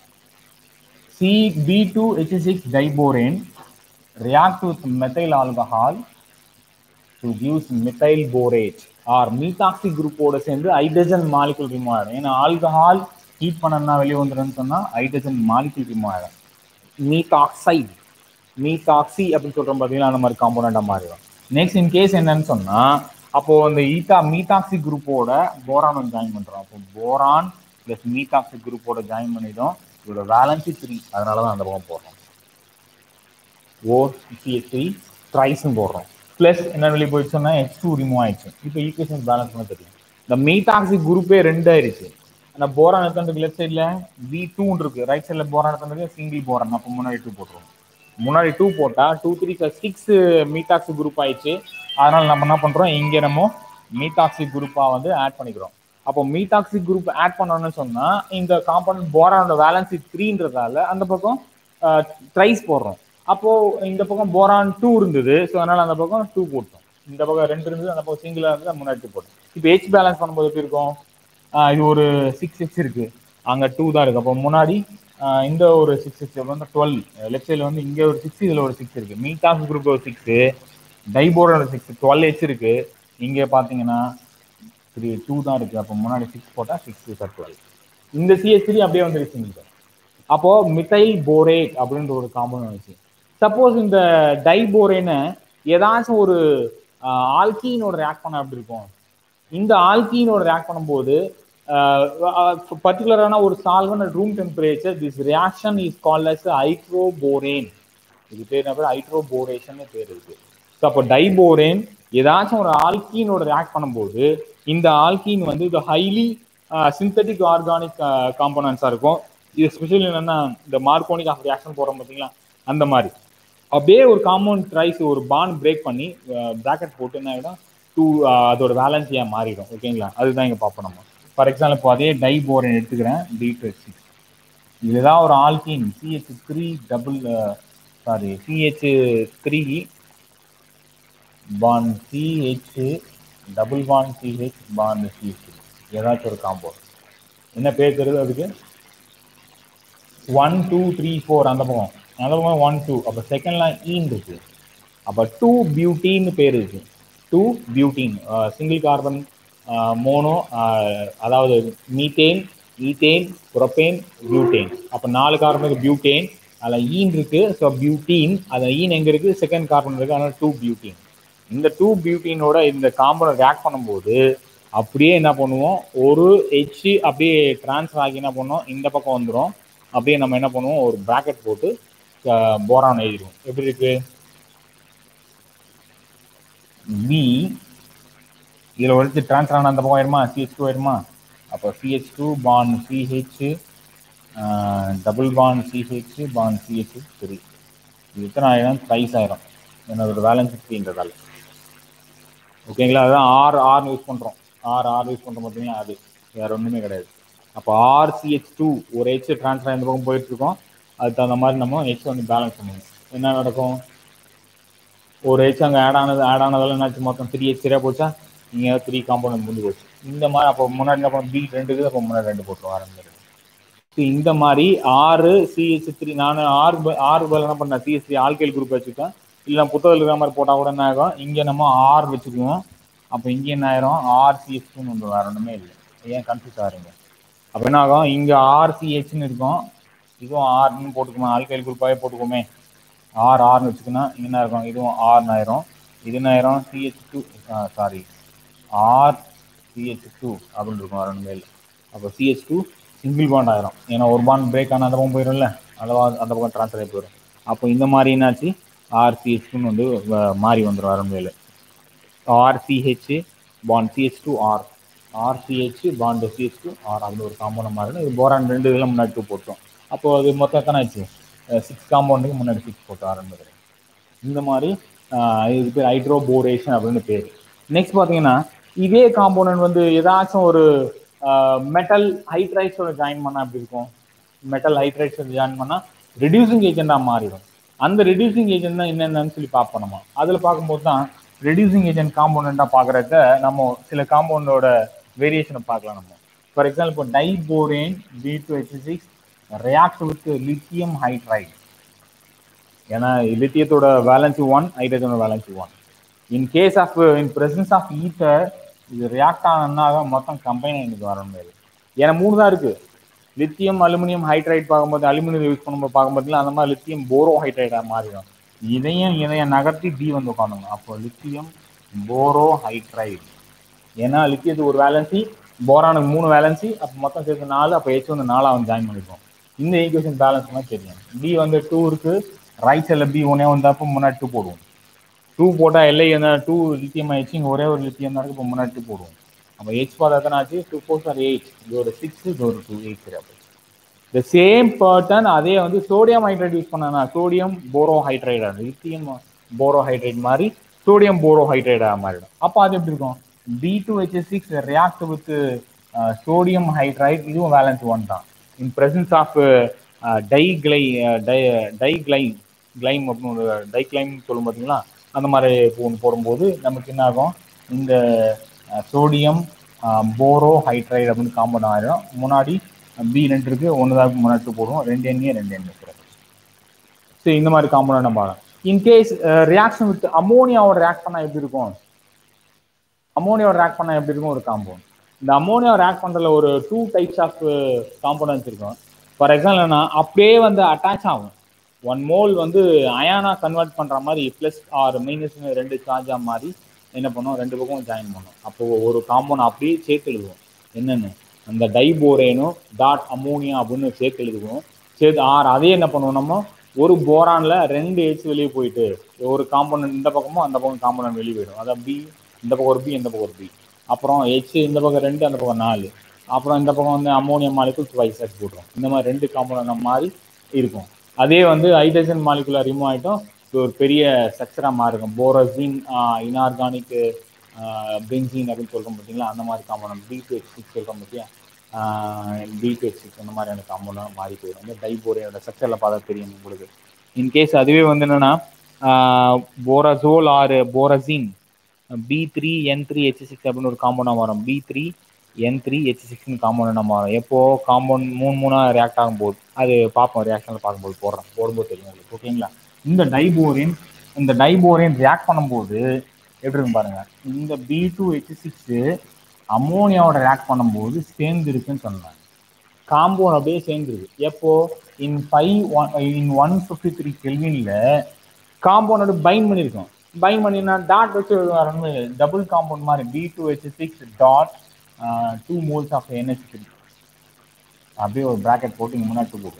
Speaker 1: C B two H six diborane react with methyl alcohol to gives methyl borate or methoxy குரூப்போட சேர்ந்து ஹைட்ரஜன் மாலிகுல் ரிமூவ் ஆயிடும் ஏன்னா ஆல்கஹால் ஹீட் பண்ணனா வெளியே வந்துடும்னு சொன்னா ஹைட்ரஜன் மாலிகுல் ரிமூவ் ஆயிடும் மீத்தாக்சைடு மீத்தாக்சி அப்படின்னு சொல்றோம் பார்த்தீங்கன்னா அந்த மாதிரி காம்போனண்டா மாறிடும் நெக்ஸ்ட் இன் கேஸ் என்னன்னு சொன்னா அப்போ அந்த ஈட்டா மீத்தாக்சி குரூப்போட போரான் ஜாயின் பண்றோம் அப்போ போரான் பிளஸ் மீத்தாக்சி குரூப்போட ஜாயின் பண்ணிடும் இதோட வேலன்சி த்ரீ அதனால தான் அந்த பக்கம் போடுறோம் ஓ சிஎச் த்ரீ ட்ரைஸ்னு போடுறோம் ப்ளஸ் என்ன வெளியே போயிடுச்சுன்னா எக்ஸ் டூ ரிமூவ் ஆயிடுச்சு இப்போ ஈக்குவேஷன் பேலன்ஸ் பண்ண தெரியும் இந்த மீட்டாக்சி குரூப்பே ரெண்டு ஆயிடுச்சு அந்த போரான் எத்தனை லெஃப்ட் சைடில் வி டூன்னு இருக்கு ரைட் சைடில் போரான் எத்தனை சிங்கிள் போரான் அப்போ முன்னாடி டூ போட்டுருவோம் முன்னாடி டூ போட்டா two three six methoxy group ஆயிடுச்சு அதனால நம்ம என்ன பண்றோம் இங்க நம்ம மீட்டாக்சி குரூப்பா வந்து ஆட் பண்ணிக்கிறோம் அப்போ மீட்டாக்சி குரூப் ஆட் பண்ணணும்னு சொன்னா இந்த காம்பவுண்ட் போரானோட வேலன்சி த்ரீன்றதால அந்த பக்கம் ட்ரைஸ் போடுறோம் அப்போ இந்த பக்கம் போரான் டூ இருந்தது ஸோ அதனால அந்த பக்கம் டூ போட்டோம் இந்த பக்கம் ரெண்டு இருந்தது அந்த பக்கம் சிங்கிளா இருந்தது முன்னாடி டூ போட்டோம் இப்போ ஹெச் பேலன்ஸ் பண்ணும்போது எப்படி இருக்கும் ஆஹ் இது ஒரு சிக்ஸ் சிக்ஸ் இருக்கு அங்க டூ தான் இருக்கு அப்போ முன்னாடி ஆஹ் இந்த ஒரு சிக்ஸ் சிக்ஸ் வந்து டுவெல் லெஃப்ட் சைடில் வந்து இங்க ஒரு சிக்ஸ் இதுல ஒரு சிக்ஸ் இருக்கு மீட்டாஸ் குரூப் ஒரு சிக்ஸ் டைபோரோட சிக்ஸ் டுவெல் ஹெச் இருக்கு இங்க பாத்தீங்கன்னா த்ரீ டூ தான் இருக்கு அப்போ முன்னாடி சிக்ஸ் போட்டா சிக்ஸ் சார் டுவெல் இந்த சிஎஸ் த்ரீ அப்படியே வந்து சிங்கிள் அப்போ மித்தைல் போரேட் அப்படின்ற ஒரு காம்பவுண்ட் வந்துச்சு சப்போஸ் இந்த டைபோரேனை ஏதாச்சும் ஒரு ஆல்கீனோட ரியாக்ட் பண்ண அப்படி இருக்கும் இந்த ஆல்கீனோட ரியாக்ட் பண்ணும்போது பர்டிகுலரான ஒரு solvent at room temperature this reaction is called as hydroborane இது பேர் என்ன பேர் ஹைட்ரோபோரேஷன் பேர் இருக்கு ஸோ அப்போ டைபோரேன் ஏதாச்சும் ஒரு ஆல்கீனோட ரியாக்ட் பண்ணும்போது இந்த ஆல்கீன் வந்து இது ஹைலி சிந்தட்டிக் ஆர்கானிக் காம்போனன்ஸாக இருக்கும் இது ஸ்பெஷலி என்னன்னா இந்த மார்கோனிக் ஆஃப் ரியாக்ஷன் போடுறோம் பார்த்தீங்களா அந்த மாதிரி அப்படியே ஒரு காம்பவுண்ட் ட்ரைஸ் ஒரு பாண்ட் பிரேக் பண்ணி ப்ராக்கெட் போட்டு என்ன ஆகிடும் டூ அதோட வேலன்ஸியாக மாறிடும் ஓகேங்களா அதுதான் இங்கே பார்ப்போம் நம்ம ஃபார் எக்ஸாம்பிள் இப்போ அதே டை போரன் எடுத்துக்கிறேன் டி டூ சிக்ஸ் இதுதான் ஒரு alkene CH three double sorry CH three bond CH double bond CH bond CH ஏதாச்சும் ஒரு காம்பவுண்ட் என்ன பேர் தெரியுது அதுக்கு ஒன் டூ த்ரீ ஃபோர் அந்த பக்கம் அந்த பக்கம் ஒன் டூ அப்போ செகண்ட்லாம் ஈன் இருக்கு அப்போ டூ பியூட்டின்னு பேர் இருக்கு two butene single carbon mono அதாவது மீத்தேன் ஈத்தேன் புரப்பேன் பியூட்டேன் அப்போ நாலு கார்பனுக்கு பியூட்டேன் அதில் ஈன் இருக்கு ஸோ பியூட்டீன் அந்த ஈன் எங்கே இருக்கு செகண்ட் கார்பன் இருக்கு அதனால டூ பியூட்டின் இந்த டூ பியூட்டினோட இந்த காம்பவுண்ட் ரியாக்ட் பண்ணும்போது அப்படியே என்ன பண்ணுவோம் ஒரு ஹெச் அப்படியே டிரான்ஸ்ஃபர் ஆகி என்ன பண்ணுவோம் இந்த பக்கம் வந்துடும் அப்படியே நம்ம என்ன பண்ணுவோம் ஒரு ப்ராக்கெட் போட்டு போரான் எழுதிடுவோம் எப்படி இருக்கு பி இதில் ஒழிச்சு ட்ரான்ஸ்ஃபர் ஆன அந்த பக்கம் ஆயிருமா சிஹெச் டூ ஆயிருமா அப்போ CH two bond CH double bond CH bond CH three இது எத்தனை ஆயிரம் ப்ரைஸ் ஆயிரும் என்னோட பேலன்ஸ் த்ரீன்றதால ஓகேங்களா அதுதான் ஆர் ஆர்னு யூஸ் பண்ணுறோம் ஆர் ஆர் யூஸ் பண்ணுறோம் பார்த்தீங்கன்னா அது வேற ஒன்றுமே கிடையாது அப்போ ஆர் சிஹெச் டூ ஒரு ஹெச் ட்ரான்ஸ்ஃபர் இந்த பக்கம் போயிட்டு இருக்கோம் அதுக்கு தகுந்த மாதிரி நம்ம ஹெச் வந்து பேலன்ஸ் பண்ணுவோம் என்ன நடக்கும் ஒரு ஹெச் அங்கே ஆட் ஆனது ஆட் ஆனதால என்னாச்சு மொத்தம் த்ரீ ஹெச் சரியா போச்சா நீங்கள் த்ரீ காம்பவுண்ட் முடிஞ்சு போச்சு இந்த மாதிரி அப்போ முன்னாடி என்ன பண்ணோம் பி ரெண்டு இருக்குது அப்போ முன்னாடி ரெண்டு போட்டுருவோம் ஆரம்பிச்சு ஸோ இந்த மாதிரி ஆறு சிஹெச் த்ரீ நான் ஆறு ஆறு பதில் என்ன பண்ணேன் சிஹெச் த்ரீ ஆல்கைல் குரூப் வச்சுருக்கேன் இல்லை புத்தகத்தில் இருக்கிற மாதிரி போட்டால் கூட என்ன ஆகும் இங்கே நம்ம ஆர் வச்சுக்குவோம் அப்போ இங்கே என்ன ஆயிரும் ஆர் சிஹெச் டூன்னு ஒன்று வேற ஒன்றுமே இல்லை ஏன் கன்ஃபியூஸ் ஆகிறீங்க அப்போ என்ன ஆகும் இங்கே ஆர்சிஹெச்னு இருக்கும் இதுவும் ஆர்னு போட்டுக்குமா ஆல்கைல் குரூப்பாகவே போட்டுக்கோமே ஆர் ஆர்னு வச்சுக்கணும் இங்கே என்ன இருக்கும் இதுவும் ஆர்னு ஆயிரும் இது என்ன ஆயிரும் CH two sorry R CH two அப்படின்னு இருக்கும் ரெண்டு மேல் அப்போ சிஹெச் டூ சிங்கிள் பாண்ட் ஆயிரும் ஏன்னா ஒரு பாண்ட் பிரேக் ஆனால் அந்த பக்கம் போயிடும்ல அந்த அந்த பக்கம் ட்ரான்ஸ்ஃபர் ஆகி போயிடும் அப்போ இந்த மாதிரி என்னாச்சு ஆர் சிஹெச் டூன்னு வந்து மாறி வந்துடும் ரெண்டு மேல் RCH bond CH two R RCH bond CH two R அப்படின்னு ஒரு காம்பவுண்ட் மாறிடும் இது போரான் ரெண்டு இதெல்லாம் முன்னாடி டூ போட்டோம் அப்போ அது மொத்தம் எத்தனை ஆச்சு சிக்ஸ் காம்பவுண்டுக்கு முன்னாடி சிக்ஸ் போட்டோம் ஆரம்பிது இந்த மாதிரி இது பேர் ஹைட்ரோபோரேஷன் அப்படின்னு பேர் நெக்ஸ்ட் பார்த்தீங்கன்னா இதே காம்பவுண்ட் வந்து ஏதாச்சும் ஒரு மெட்டல் ஹைட்ரைட்ஸோட ஜாயின் பண்ணால் எப்படி இருக்கும் மெட்டல் ஹைட்ரைட்ஸோட ஜாயின் பண்ணால் ரெடியூசிங் ஏஜெண்டாக மாறிடும் அந்த ரெடியூசிங் ஏஜென்ட் தான் என்னென்னு சொல்லி பார்ப்போம் நம்ம அதில் பார்க்கும்போது தான் ரெடியூசிங் ஏஜென்ட் காம்பவுண்டாக பார்க்குறத நம்ம சில காம்பவுண்டோட வேரியேஷனை பார்க்கலாம் நம்ம ஃபார் எக்ஸாம்பிள் இப்போ diborane B two H six react with lithium hydride ஏன்னா லித்தியத்தோட வேலன்சி ஒன் ஹைட்ரஜனோட valency one in case of in presence of ether இது ரியாக்ட் ஆனதுனாக மொத்தம் கம்பைன் எனக்கு வர முடியாது ஏன்னா மூணு தான் இருக்கு லித்தியம் அலுமினியம் ஹைட்ரைட் பார்க்கும்போது அலுமினியம் யூஸ் பண்ணும்போது பார்க்கும்போது அந்த மாதிரி லித்தியம் போரோ ஹைட்ரைடாக மாறிடும் இதையும் இதையும் நகர்த்தி டி வந்து உட்காந்துங்க அப்போ லித்தியம் போரோ ஹைட்ரைட் ஏன்னா லித்தியத்துக்கு ஒரு வேலன்சி போரானுக்கு மூணு வேலன்சி அப்போ மொத்தம் சேர்த்து நாலு அப்போ ஹெச் வந்து நாலா வந்து ஜாயின் பண்ணிருக்கோம் இந்த ஈக்குவேஷன் பேலன்ஸ் மாதிரி தெரியும் பி வந்து டூ இருக்கு ரைட் சைடில் பி ஒன்னே வந்தப்போ முன்னாடி டூ போடுவோம் டூ போட்டால் எல்ஐ என்ன டூ லித்தியம் ஆயிடுச்சு இங்கே ஒரே ஒரு லித்தியம் தான் இருக்கு இப்போ முன்னாடி டூ போடுவோம் அப்போ ஹெச் பார்த்தா எத்தனை ஆச்சு டூ ஃபோர் சார் எயிட் இது ஒரு சிக்ஸ் இது ஒரு டூ எயிட் சரி அப்போ இந்த சேம் பேட்டர்ன் அதே வந்து சோடியம் ஹைட்ரைட் யூஸ் பண்ணனா சோடியம் போரோ ஹைட்ரைடா லித்தியம் போரோ ஹைட்ரைட் மாதிரி சோடியம் போரோ ஹைட்ரைடா மாறிடும் அப்போ அது எப்படி இருக்கும் B two H six react with sodium hydride இதுவும் வேலன்ஸ் ஒன் தான் இன் பிரசன்ஸ் ஆஃப் டைக்ளை டை டைக்ளைம் கிளைம் அப்படின்னு ஒரு டைக்ளைம் சொல்லும் பார்த்தீங்களா அந்த மாதிரி ஒன்று போடும்போது நமக்கு என்ன ஆகும் இந்த சோடியம் போரோ ஹைட்ரைடு அப்படின்னு காம்பவுண்ட் ஆயிடும் முன்னாடி பி ரெண்டு இருக்கு ஒன்று தான் முன்னாடி two போடுவோம் ரெண்டு எண்ணெயே ரெண்டு எண்ணெய் இருக்கிறது ஸோ இந்த மாதிரி காம்பவுண்ட் நம்ம ஆகலாம் இன்கேஸ் ரியாக்ஷன் வித் அமோனியாவோட ரியாக்ட் பண்ணால் எப்படி இருக்கும் அமோனியாவோட ரியாக்ட் பண்ணால் எப்படி இருக்கும் ஒரு காம்பவுண்ட் இந்த அமோனியா ரியாக்ட் பண்ணுறதுல ஒரு டூ டைப்ஸ் ஆஃப் காம்பவுண்ட்ஸ் இருக்கும் ஃபார் எக்ஸாம்பிள் என்னன்னா அப்படியே வந்து அட்டாச் ஆகும் ஒன் மோல் வந்து அயானா கன்வெர்ட் பண்ணுற மாதிரி ப்ளஸ் ஆர் மைனஸ் ரெண்டு சார்ஜாக மாதிரி என்ன பண்ணும் ரெண்டு பக்கம் ஜாயின் பண்ணும் அப்போ ஒரு காம்பவுண்ட் அப்படியே சேர்த்து எழுதுவோம் என்னென்னு அந்த டைபோரேனும் டாட் அமோனியா அப்படின்னு சேர்த்து எழுதுவோம் சேர்த்து ஆர் அதே என்ன பண்ணுவோம் நம்ம ஒரு போரான்ல ரெண்டு ஹெச் வெளியே போயிட்டு ஒரு காம்பவுண்ட் இந்த பக்கமும் அந்த பக்கம் காம்பவுண்ட் வெளியே போயிடும் அதான் பி இந்த பக்கம் ஒரு பி இந்த பக்கம் ஒரு பி அப்புறம் ஹெச் இந்த பக்கம் ரெண்டு அந்த பக்கம் நாலு அப்புறம் இந்த பக்கம் வந்து அமோனியம் மாலிகுல் ட்வைஸ் எக்ஸ் போட்டுரும் இந்த மாதிரி ரெண்டு காம்பவுண்ட் மாதிரி இருக்கும் அதே வந்து ஹைட்ரஜன் மாலிகுலா ரிமூவ் ஆகிட்டோம் இது ஒரு பெரிய ஸ்ட்ரக்சராக மாறிருக்கும் போரசின் இன்ஆர்கானிக் பென்சின் அப்படின்னு சொல்கிறோம் பார்த்தீங்களா அந்த மாதிரி compound B two X six சொல்கிறோம் பார்த்தியா பி டு எக்ஸ் சிக்ஸ் அந்த மாதிரியான காம்பவுண்டாக மாறி போயிடும் வந்து டைபோரையோட ஸ்ட்ரக்சரில் பார்த்தா தெரியும் உங்களுக்கு இன்கேஸ் அதுவே வந்து என்னென்னா borazole or borazine B three N three H six அப்படின்னு ஒரு காம்பவுண்டாக வரும் B three N three H சிக்ஸ்னு காம்பவுண்ட் நம்ம வரும் எப்போ காம்பவுண்ட் மூணு மூணாக ரியாக்ட் ஆகும்போது அது பார்ப்போம் ரியாக்ஷனில் பார்க்கும்போது போடுறோம் போடும்போது தெரியும் உங்களுக்கு ஓகேங்களா இந்த டைபோரின் இந்த டைபோரின் ரியாக்ட் பண்ணும்போது எப்படி இருக்கும் பாருங்க இந்த பி டூ ஹெச் சிக்ஸு அமோனியாவோட ரியாக்ட் பண்ணும்போது சேர்ந்து இருக்குன்னு சொன்னாங்க காம்பவுண்ட் அப்படியே சேர்ந்துருக்கு எப்போ in five one in one fifty three கெல்வினில் காம்பவுண்டோட பைண்ட் பண்ணியிருக்கோம் பைண்ட் பண்ணினா டாட் வச்சு வரணும் டபுள் காம்பவுண்ட் மாதிரி B two H six dot two moles of NH three அப்படியே ஒரு ப்ராக்கெட் போட்டு இங்கே முன்னாடி போட்டு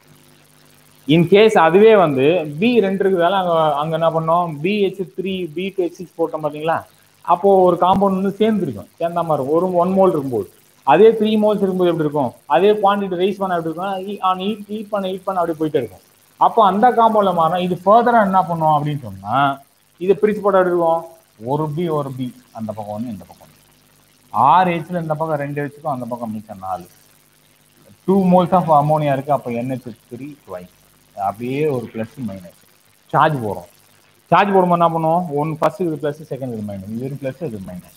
Speaker 1: இன் கேஸ் அதுவே வந்து பி ரெண்டு இருக்குதால அங்கே அங்கே என்ன பண்ணோம் BH three B two H six போட்டோம் பார்த்தீங்களா அப்போ ஒரு காம்பவுண்ட் வந்து சேர்ந்துருக்கும் சேர்ந்த மாதிரி இருக்கும் ஒரு ஒன் மோல் இருக்கும்போது அதே த்ரீ மோல்ஸ் இருக்கும்போது எப்படி இருக்கும் அதே குவான்டிட்டி ரைஸ் பண்ண எப்படி இருக்கும் ஆன் ஹீட் ஹீட் பண்ண ஹீட் பண்ண அப்படி போயிட்டே இருக்கும் அப்போ அந்த காம்பவுண்ட்ல மாறினா இது ஃபர்தராக என்ன பண்ணும் அப்படின்னு சொன்னா இதை பிரிச்சு போட்டு எப்படி இருக்கும் ஒரு பி ஒரு பி அந்த பக்கம் வந்து இந்த பக்கம் வந்து ஆறு ஹெச்ல இந்த பக்கம் ரெண்டு ஹெச்சுக்கும் அந்த பக்கம் மிச்சம் நாலு டூ மோல்ஸ் ஆஃப் அமோனியா இருக்கு அப்போ என்ஹெச் த்ரீ டுவைஸ் அப்படியே ஒரு ப்ளஸ் மைனஸ் சார்ஜ் போடுறோம் சார்ஜ் போடும்போது என்ன பண்ணுவோம் ஒன் ஃபர்ஸ்ட் இது ப்ளஸ் செகண்ட் இது மைனஸ் இது ப்ளஸ் இது மைனஸ்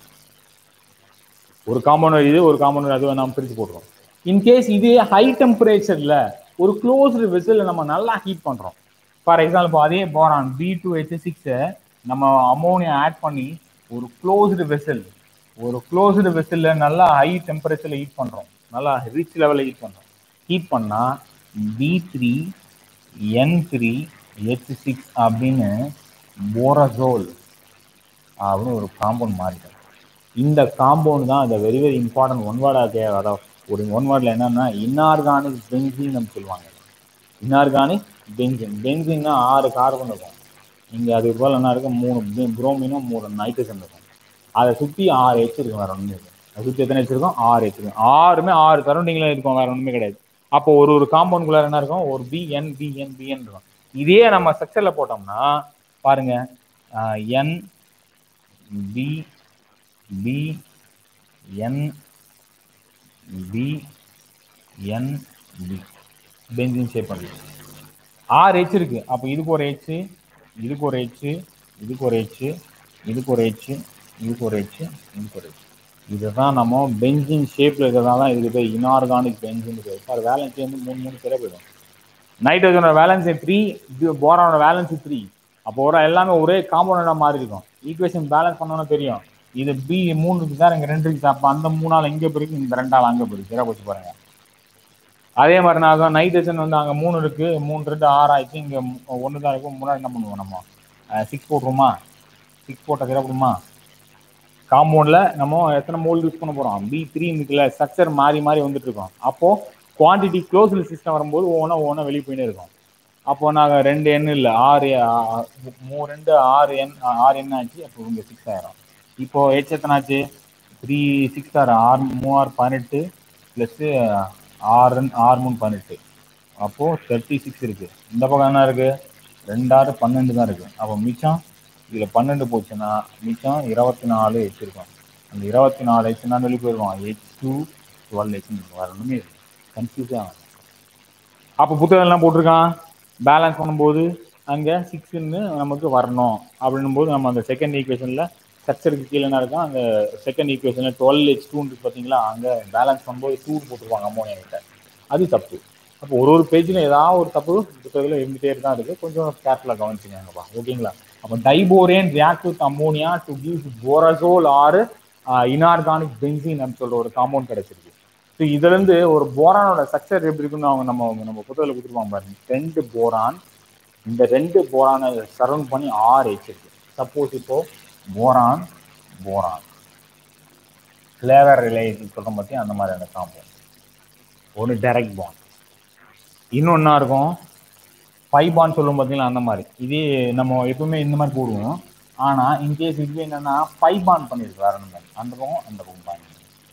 Speaker 1: ஒரு காம்பவுண்ட் இது ஒரு காம்பவுண்ட் அது நம்ம பிரித்து போடுறோம் இன்கேஸ் இதே ஹை டெம்பரேச்சரில் ஒரு க்ளோஸ்டு வெசலில் நம்ம நல்லா ஹீட் பண்ணுறோம் ஃபார் எக்ஸாம்பிள் இப்போ அதே போரான் பி டூ ஹெச் சிக்ஸை நம்ம அமோனியா ஆட் பண்ணி ஒரு க்ளோஸ்டு வெசல் ஒரு க்ளோஸ்டு வெசலில் நல்லா ஹை டெம்பரேச்சரில் ஹீட் பண்ணுறோம் நல்லா ரிச் லெவலில் ஹீட் பண்ணுறோம் ஹீட் பண்ணால் B three N three H six அப்படின்னு போரசோல் அப்படின்னு ஒரு காம்பவுண்ட் மாறிட்டோம் இந்த காம்பவுண்ட் தான் அந்த வெரி வெரி இம்பார்ட்டன்ட் ஒன் வேர்டாக அதாவது ஒரு ஒன் வேர்டில் என்னன்னா இன்ஆர்கானிக் பென்சின் நம்ம சொல்லுவாங்க இன்ஆர்கானிக் பென்சின் பென்சின்னா ஆறு கார்பன் இருக்கும் இங்கே அது போல் என்ன இருக்கும் மூணு புரோமினும் மூணு நைட்ரஜன் இருக்கும் அதை சுற்றி ஆறு ஹெச் இருக்கும் வேறு ஒன்றுமே இருக்கும் அதை சுற்றி எத்தனை ஹெச் இருக்கும் ஆறு ஹெச் இருக்கும் ஆறுமே ஆறு சரௌண்டிங்கில் இருக்கும் வேறு ஒன்றுமே கிடையாது அப்போ ஒரு ஒரு காம்பவுண்ட்குள்ளார என்ன இருக்கும் ஒரு பிஎன் பிஎன் பிஎன் இருக்கும் இதே நம்ம ஸ்ட்ரக்சரில் போட்டோம்னா பாருங்க N B B N B N B benzene shape பண்ணுது ஆறு ஹெச் இருக்கு அப்போ இதுக்கு ஒரு ஹெச் இதுக்கு ஒரு ஹெச் இதுக்கு ஒரு ஹெச் இதுக்கு ஒரு ஹெச் இதுக்கு ஒரு ஹெச் இதுக்கு ஒரு ஹெச் இதுதான் நம்ம பெஞ்சின் ஷேப்பில் இருக்கிறதால தான் இதுக்கு பேர் இன்ஆர்கானிக் பெஞ்சின் பேர் சார் வேலன்சி வந்து மூணு மூணு பேரே போயிடும் நைட்ரஜனோட வேலன்சி த்ரீ போரானோட வேலன்சி த்ரீ அப்போ ஒரு எல்லாமே ஒரே காம்பவுண்டாக மாறி இருக்கும் ஈக்குவேஷன் பேலன்ஸ் பண்ணோன்னா தெரியும் இது பி மூணு இருக்கு சார் இங்கே ரெண்டு இருக்கு சார் அப்போ அந்த மூணால் இங்கே போயிருக்கு இந்த ரெண்டால் அங்கே போயிருக்கு சரியா போச்சு பாருங்க அதே மாதிரி நான் ஆகும் நைட்ரஜன் வந்து அங்கே மூணு இருக்கு மூணு ரெண்டு ஆறு ஆயிடுச்சு இங்கே ஒன்று தான் இருக்கும் முன்னாடி என்ன பண்ணுவோம் நம்ம சிக்ஸ் போட்டுருமா சிக்ஸ் போட்ட சிறப்புமா காம்பவுண்டில் நம்ம எத்தனை மோல் யூஸ் பண்ண போகிறோம் பி த்ரீ இருக்குல்ல ஸ்ட்ரக்சர் மாறி மாறி வந்துட்டு இருக்கோம் அப்போது குவான்டிட்டி க்ளோஸ்டு சிஸ்டம் வரும்போது ஒவ்வொன்றா ஒவ்வொன்றா வெளியே போயிட்டே இருக்கும் அப்போ நாங்கள் ரெண்டு எண் இல்லை ஆறு ஆ- மூ ரெண்டு ஆறு எண் ஆறு எண் ஆச்சு அப்போ இங்கே சிக்ஸ் ஆயிரும் இப்போ ஹெச் எத்தனை ஆச்சு த்ரீ சிக்ஸ் ஆறு ஆறு மூவாறு பதினெட்டு ப்ளஸ்ஸு ஆறு ரெண்டு- ஆறு மூணு பதினெட்டு அப்போது தேர்ட்டி சிக்ஸ் இருக்குது இந்த பக்கம் என்ன இருக்குது ரெண்டாறு பன்னெண்டு தான் இருக்குது அப்போ மிச்சம் இதில் பன்னெண்டு போச்சுன்னா மிச்சம் இருபத்தி நாலு ஹெச் இருக்கும் அந்த இருபத்தி நாலு ஹெச்னா வெளியே போயிடுவோம் ஹெச் டூ டுவெல் ஹெச் வேறு ஒன்றுமே கன்ஃபியூஸே ஆகும் அப்போ புத்தகம் எல்லாம் போட்டிருக்கான் பேலன்ஸ் பண்ணும்போது அங்கே சிக்ஸ்ன்னு நமக்கு வரணும் அப்படின்னும் போது நம்ம அந்த செகண்ட் ஈக்குவேஷனில் ஸ்ட்ரக்சருக்கு கீழே என்ன இருக்கும் அந்த செகண்ட் ஈக்குவேஷனில் டுவெல் ஹெச் டூன்னு பார்த்தீங்களா அங்கே பேலன்ஸ் பண்ணும்போது டூ போட்டுருவாங்க அமோனியா கிட்ட அது தப்பு அப்போ ஒரு ஒரு பேஜில் ஏதாவது ஒரு தப்பு புத்தகத்தில் இருந்துகிட்டே தான் இருக்குது கொஞ்சம் கேர்ஃபுல்லாக கவனிச்சுக்கங்கப்பா ஓகேங்களா அப்போ diborane react with ammonia to give borazole ஆறு இன்ஆர்கானிக் பென்சின் அப்படின்னு சொல்கிற ஒரு காம்பவுண்ட் கிடைச்சிருக்கு ஸோ இதுலேருந்து ஒரு போரானோட ஸ்ட்ரக்சர் எப்படி இருக்குன்னு அவங்க நம்ம நம்ம புத்தகத்தில் கொடுத்துருவாங்க பாருங்க ரெண்டு போரான் இந்த ரெண்டு போரானை சரௌண்ட் பண்ணி ஆறு ஹெச் இருக்கு சப்போஸ் இப்போ போரான் போரான் ஃப்ளேவர் ரிலேஷன் சொல்கிற பற்றி அந்த மாதிரியான காம்பவுண்ட் ஒன்று டைரக்ட் பாண்ட் இன்னொன்னா இருக்கும் ஃபைவ் பாண்ட் சொல்லும் பார்த்தீங்களா அந்த மாதிரி இதே நம்ம எப்பவுமே இந்த மாதிரி போடுவோம் ஆனால் இன்கேஸ் இது என்னன்னா ஃபைவ் பாண்ட் பண்ணியிருக்கு வேற ஒன்று அந்த பக்கம் அந்த பக்கம் பாண்ட்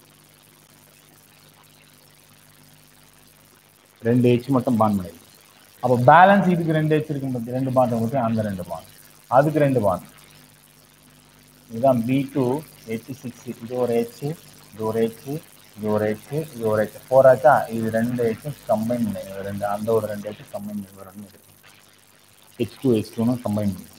Speaker 1: ரெண்டு ஹெச் மட்டும் பாண்ட் பண்ணிருக்கு அப்போ பேலன்ஸ் இதுக்கு ரெண்டு ஹெச் இருக்கும் பத்தி ரெண்டு பாண்ட் மட்டும் அந்த ரெண்டு பாண்ட் அதுக்கு ரெண்டு பாண்ட் இதுதான் பி டூ ஹெச் சிக்ஸ் இது ஒரு ஹெச் இது ஒரு ஹெச் இது ஒரு ஹெச் இது ஒரு ஹெச் ஃபோர் ஆச்சா இது ரெண்டு ஹெச் கம்பைன் பண்ணி ரெண்டு அந்த ஒரு ரெண்டு ஹெச் கம்பைன் பண்ணி ரெண்டு ஹெச் டூ ஹெச் டூன்னு கம்பைன் பண்ணி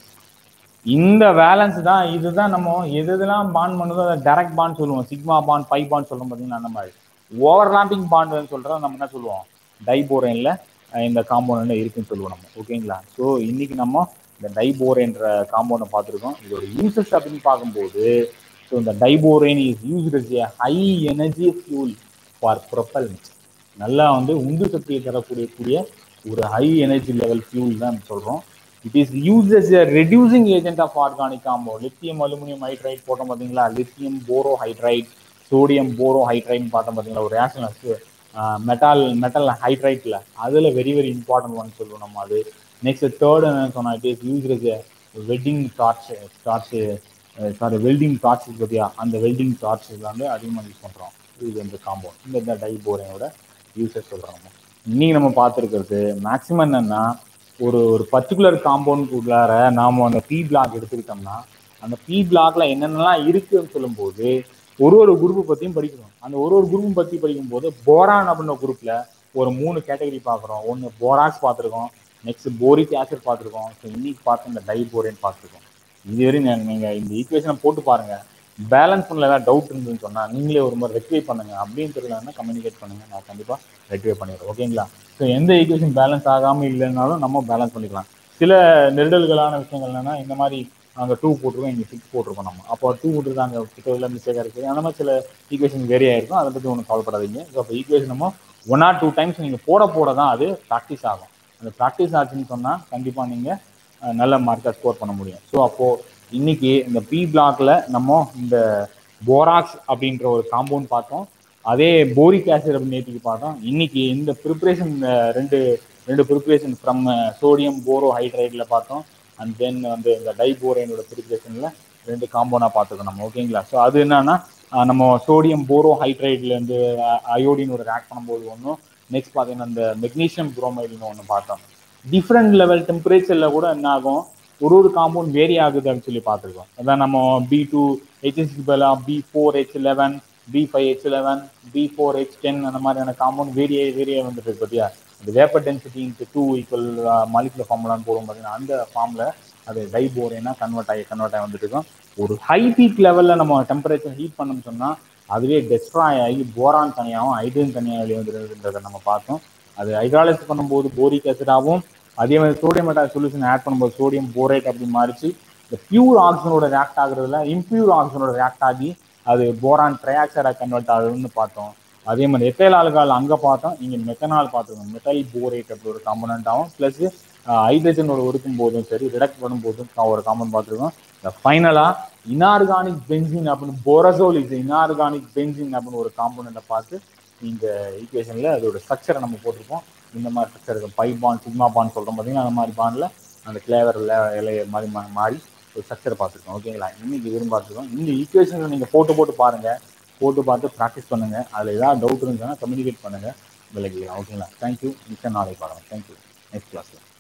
Speaker 1: இந்த பேலன்ஸ் தான் இதுதான் நம்ம எது எதெல்லாம் பாண்ட் பண்ணுதோ அதை டைரக்ட் பாண்ட் சொல்லுவோம் சிக்மா பாண்ட் ஃபைவ் பாண்ட் சொல்றோம் பார்த்தீங்கன்னா அந்த மாதிரி ஓவர்லாப்பிங் பாண்ட் சொல்றோம் நம்ம என்ன சொல்லுவோம் டைபோரேன்ல இந்த காம்பவுண்ட்ல இருக்குன்னு சொல்லுவோம் நம்ம ஓகேங்களா ஸோ இன்னைக்கு நம்ம இந்த டைபோரேன்ற காம்பவுண்டை பார்த்துருக்கோம் இதோட யூசஸ் அப்படின்னு பார்க்கும்போது ஸோ இந்த diborane is used as a high energy fuel for propellant நல்லா வந்து உந்து சக்தியை தரக்கூடிய கூடிய ஒரு ஹை எனர்ஜி லெவல் ஃபியூல் தான் சொல்றோம் it is use as a reducing agent of organic compound lithium aluminium hydride போட்டோம் பார்த்தீங்களா lithium borohydride sodium borohydride பார்த்தோம் பார்த்தீங்களா ஒரு ரேஷன் மெட்டால் மெட்டல் ஹைட்ரைட்ல அதுல வெரி வெரி இம்பார்ட்டன்ட் ஒன் சொல்லுவோம் நம்ம அது நெக்ஸ்ட் தேர்ட் என்ன சொன்னா it is use as a wedding torch torch sorry welding torch பத்தியா அந்த வெல்டிங் டார்ச் வந்து அதிகமாக யூஸ் பண்றோம் இது இந்த காம்பவுண்ட் இந்த இந்த டைபோரையோட யூசஸ் சொல்றோம் நம்ம இன்னைக்கு நம்ம பார்த்துருக்கிறது மேக்ஸிமம் என்னன்னா ஒரு ஒரு பர்டிகுலர் காம்பவுண்ட் உள்ளார நாம அந்த பி பிளாக் எடுத்துக்கிட்டோம்னா அந்த பி பிளாக்ல என்னென்னலாம் இருக்குன்னு சொல்லும்போது ஒரு ஒரு குரூப் பத்தியும் படிக்கணும் அந்த ஒரு ஒரு குரூப் பத்தி படிக்கும்போது போரான் அப்படின்ற குரூப்ல ஒரு மூணு கேட்டகரி பார்க்குறோம் ஒன்று போராக்ஸ் பார்த்துருக்கோம் நெக்ஸ்ட் போரிக் ஆசிட் பார்த்துருக்கோம் ஸோ இன்னைக்கு பார்த்து இந்த டைபோரேன் பார்த்துருக்கோம் இதுவரை நீ- நீங்க இந்த ஈக்குவேஷனை போட்டு பாருங்க பேலன்ஸ் பண்ணல ஏதாவது டவுட் இருந்துன்னு சொன்னா நீங்களே ஒரு மாதிரி ரெக்டிஃபை பண்ணுங்க அப்படின்னு தெரியலன்னா கம்யூனிகேட் பண்ணுங்க நான் கண்டிப்பா ரெக்டிஃபை பண்ணிடுறேன் ஓகேங்களா ஸோ எந்த ஈக்குவேஷன் பேலன்ஸ் ஆகாம இல்லைனாலும் நம்ம பேலன்ஸ் பண்ணிக்கலாம் சில நெருடல்களான விஷயங்கள் என்னன்னா இந்த மாதிரி அங்கே டூ போட்டிருக்கோம் இங்கே சிக்ஸ் போட்டிருக்கோம் நம்ம அப்போ டூ போட்டுருக்கு அங்கே கிட்டவில் மிஸ்டேக்காக இருக்குது அந்த மாதிரி சில ஈக்குவேஷன் வேரி ஆயிருக்கும் அதை பற்றி ஒன்றும் கவலைப்படாதீங்க ஸோ அப்போ ஈக்குவேஷன் நம்ம ஒன் ஆர் டூ டைம்ஸ் நீங்கள் போட போட தான் அது ப்ராக்டிஸ் ஆகும் அந்த ப்ராக்டிஸ் ஆச்சுன்னு சொன்னால் கண்டிப்பாக நீங்கள் நல்ல மார்க்கை ஸ்கோர் பண்ண முடியும் ஸோ அப்போது இன்னைக்கு இந்த பி பிளாக்ல நம்ம இந்த போராக்ஸ் அப்படின்ற ஒரு காம்பவுண்ட் பார்த்தோம் அதே போரிக் ஆசிட் அப்படின்னு நேற்றுக்கு பார்த்தோம் இன்னைக்கு இந்த ப்ரிப்பரேஷன் ரெண்டு ரெண்டு ப்ரிப்பரேஷன் ஃப்ரம் சோடியம் போரோ ஹைட்ரைட்ல பார்த்தோம் அண்ட் தென் வந்து இந்த டைபோரைனோட ப்ரிப்பரேஷன்ல ரெண்டு காம்பவுண்டாக பார்த்துக்கோம் நம்ம ஓகேங்களா ஸோ அது என்னன்னா அஹ், நம்ம சோடியம் போரோ ஹைட்ரைட்லேருந்து அயோடினோட ஆட் பண்ணும்போது ஒன்றும் நெக்ஸ்ட் பார்த்தீங்கன்னா இந்த மெக்னீஷியம் குரோமைடுன்னு ஒன்று பார்த்தோம் டிஃப்ரெண்ட் லெவல் டெம்பரேச்சரில் கூட என்ன ஆகும் ஒரு ஒரு காம்பவுண்ட் வேரி ஆகுது அப்படின்னு சொல்லி பார்த்துருக்கோம் அதான் நம்ம பி டூ ஹெச்எஸ்க்கு பதிலாக B four H eleven B five H eleven B four H ten அந்த மாதிரியான காம்பவுண்ட் வேரிய வேரிய வந்துட்டு இருக்கு பார்த்தியா அந்த vapour density into two equal molecular ஃபார்முலான்னு போடும் பார்த்தீங்கன்னா அந்த ஃபார்மில் அது டைபோரேனா கன்வெர்ட் ஆகி கன்வெர்ட் ஆகி வந்துட்டு இருக்கும் ஒரு ஹை பீக் லெவலில் நம்ம டெம்பரேச்சர் ஹீட் பண்ணோம்னு சொன்னால் அதுவே டெஸ்ட்ராய் ஆகி போரான் தனியாகவும் ஹைட்ரஜன் தனியாக வெளியே வந்துருதுன்றதை நம்ம பார்த்தோம் அது ஹைட்ராலிசிஸ் பண்ணும்போது போரிக் ஆசிடாகவும் அதே மாதிரி சோடியம் மெட்டா சொல்யூஷன் ஆட் பண்ணும்போது சோடியம் போரேட் அப்படி மாறிச்சு இந்த பியூர் ஆக்சிஜனோட ரியாக்ட் ஆகுறதுல இம்பியூர் ஆக்சிஜனோட ரியாக்ட் ஆகி அது போரான் ட்ரையாக்சைடா கன்வெர்ட் ஆகுதுன்னு பார்த்தோம் அதே மாதிரி எத்தைல் ஆல்கால் அங்கே பார்த்தோம் இங்கே மெத்தனால் பார்த்துருக்கோம் மெட்டல் போரேட் அப்படி ஒரு காம்பனண்ட் ஆகும் ப்ளஸ் ஹைட்ரஜனோட ஒடுக்கும் போதும் சரி ரிடக்ட் பண்ணும்போதும் ஒரு காம்பன் பார்த்துருக்கோம் இந்த ஃபைனலாக இனார்கானிக் பென்சின் அப்படின்னு போரசோல் இஸ் இனார்கானிக் பென்சின் அப்படின்னு ஒரு காம்பனண்ட்டை பார்த்து இந்த ஈக்குவேஷனில் அதோட ஸ்ட்ரக்சரை நம்ம போட்டிருக்கோம் இந்த மாதிரி ஸ்ட்ரக்சர் இருக்கும் பை பாண்ட் சிக்மா பாண்ட் சொல்கிறோம் பார்த்தீங்கன்னா அந்த மாதிரி பாண்டில் அந்த கிளேவர் இலைய மாதிரி மா- மாறி ஒரு ஸ்ட்ரக்சர் பார்த்துருக்கோம் ஓகேங்களா இன்னைக்கு விரும்ப பார்த்துருக்கோம் இந்த ஈக்குவேஷனை நீங்கள் போட்டு போட்டு பாருங்கள் போட்டு பார்த்து ப்ராக்டிஸ் பண்ணுங்கள் அதில் ஏதாவது டவுட் இருந்துச்சுன்னா கம்யூனிகேட் பண்ணுங்கள் விலகிக்கலாம் ஓகேங்களா தேங்க்யூ மிக்க நாளை பார்க்கலாம் தேங்க்யூ நெக்ஸ்ட் கிளாஸில்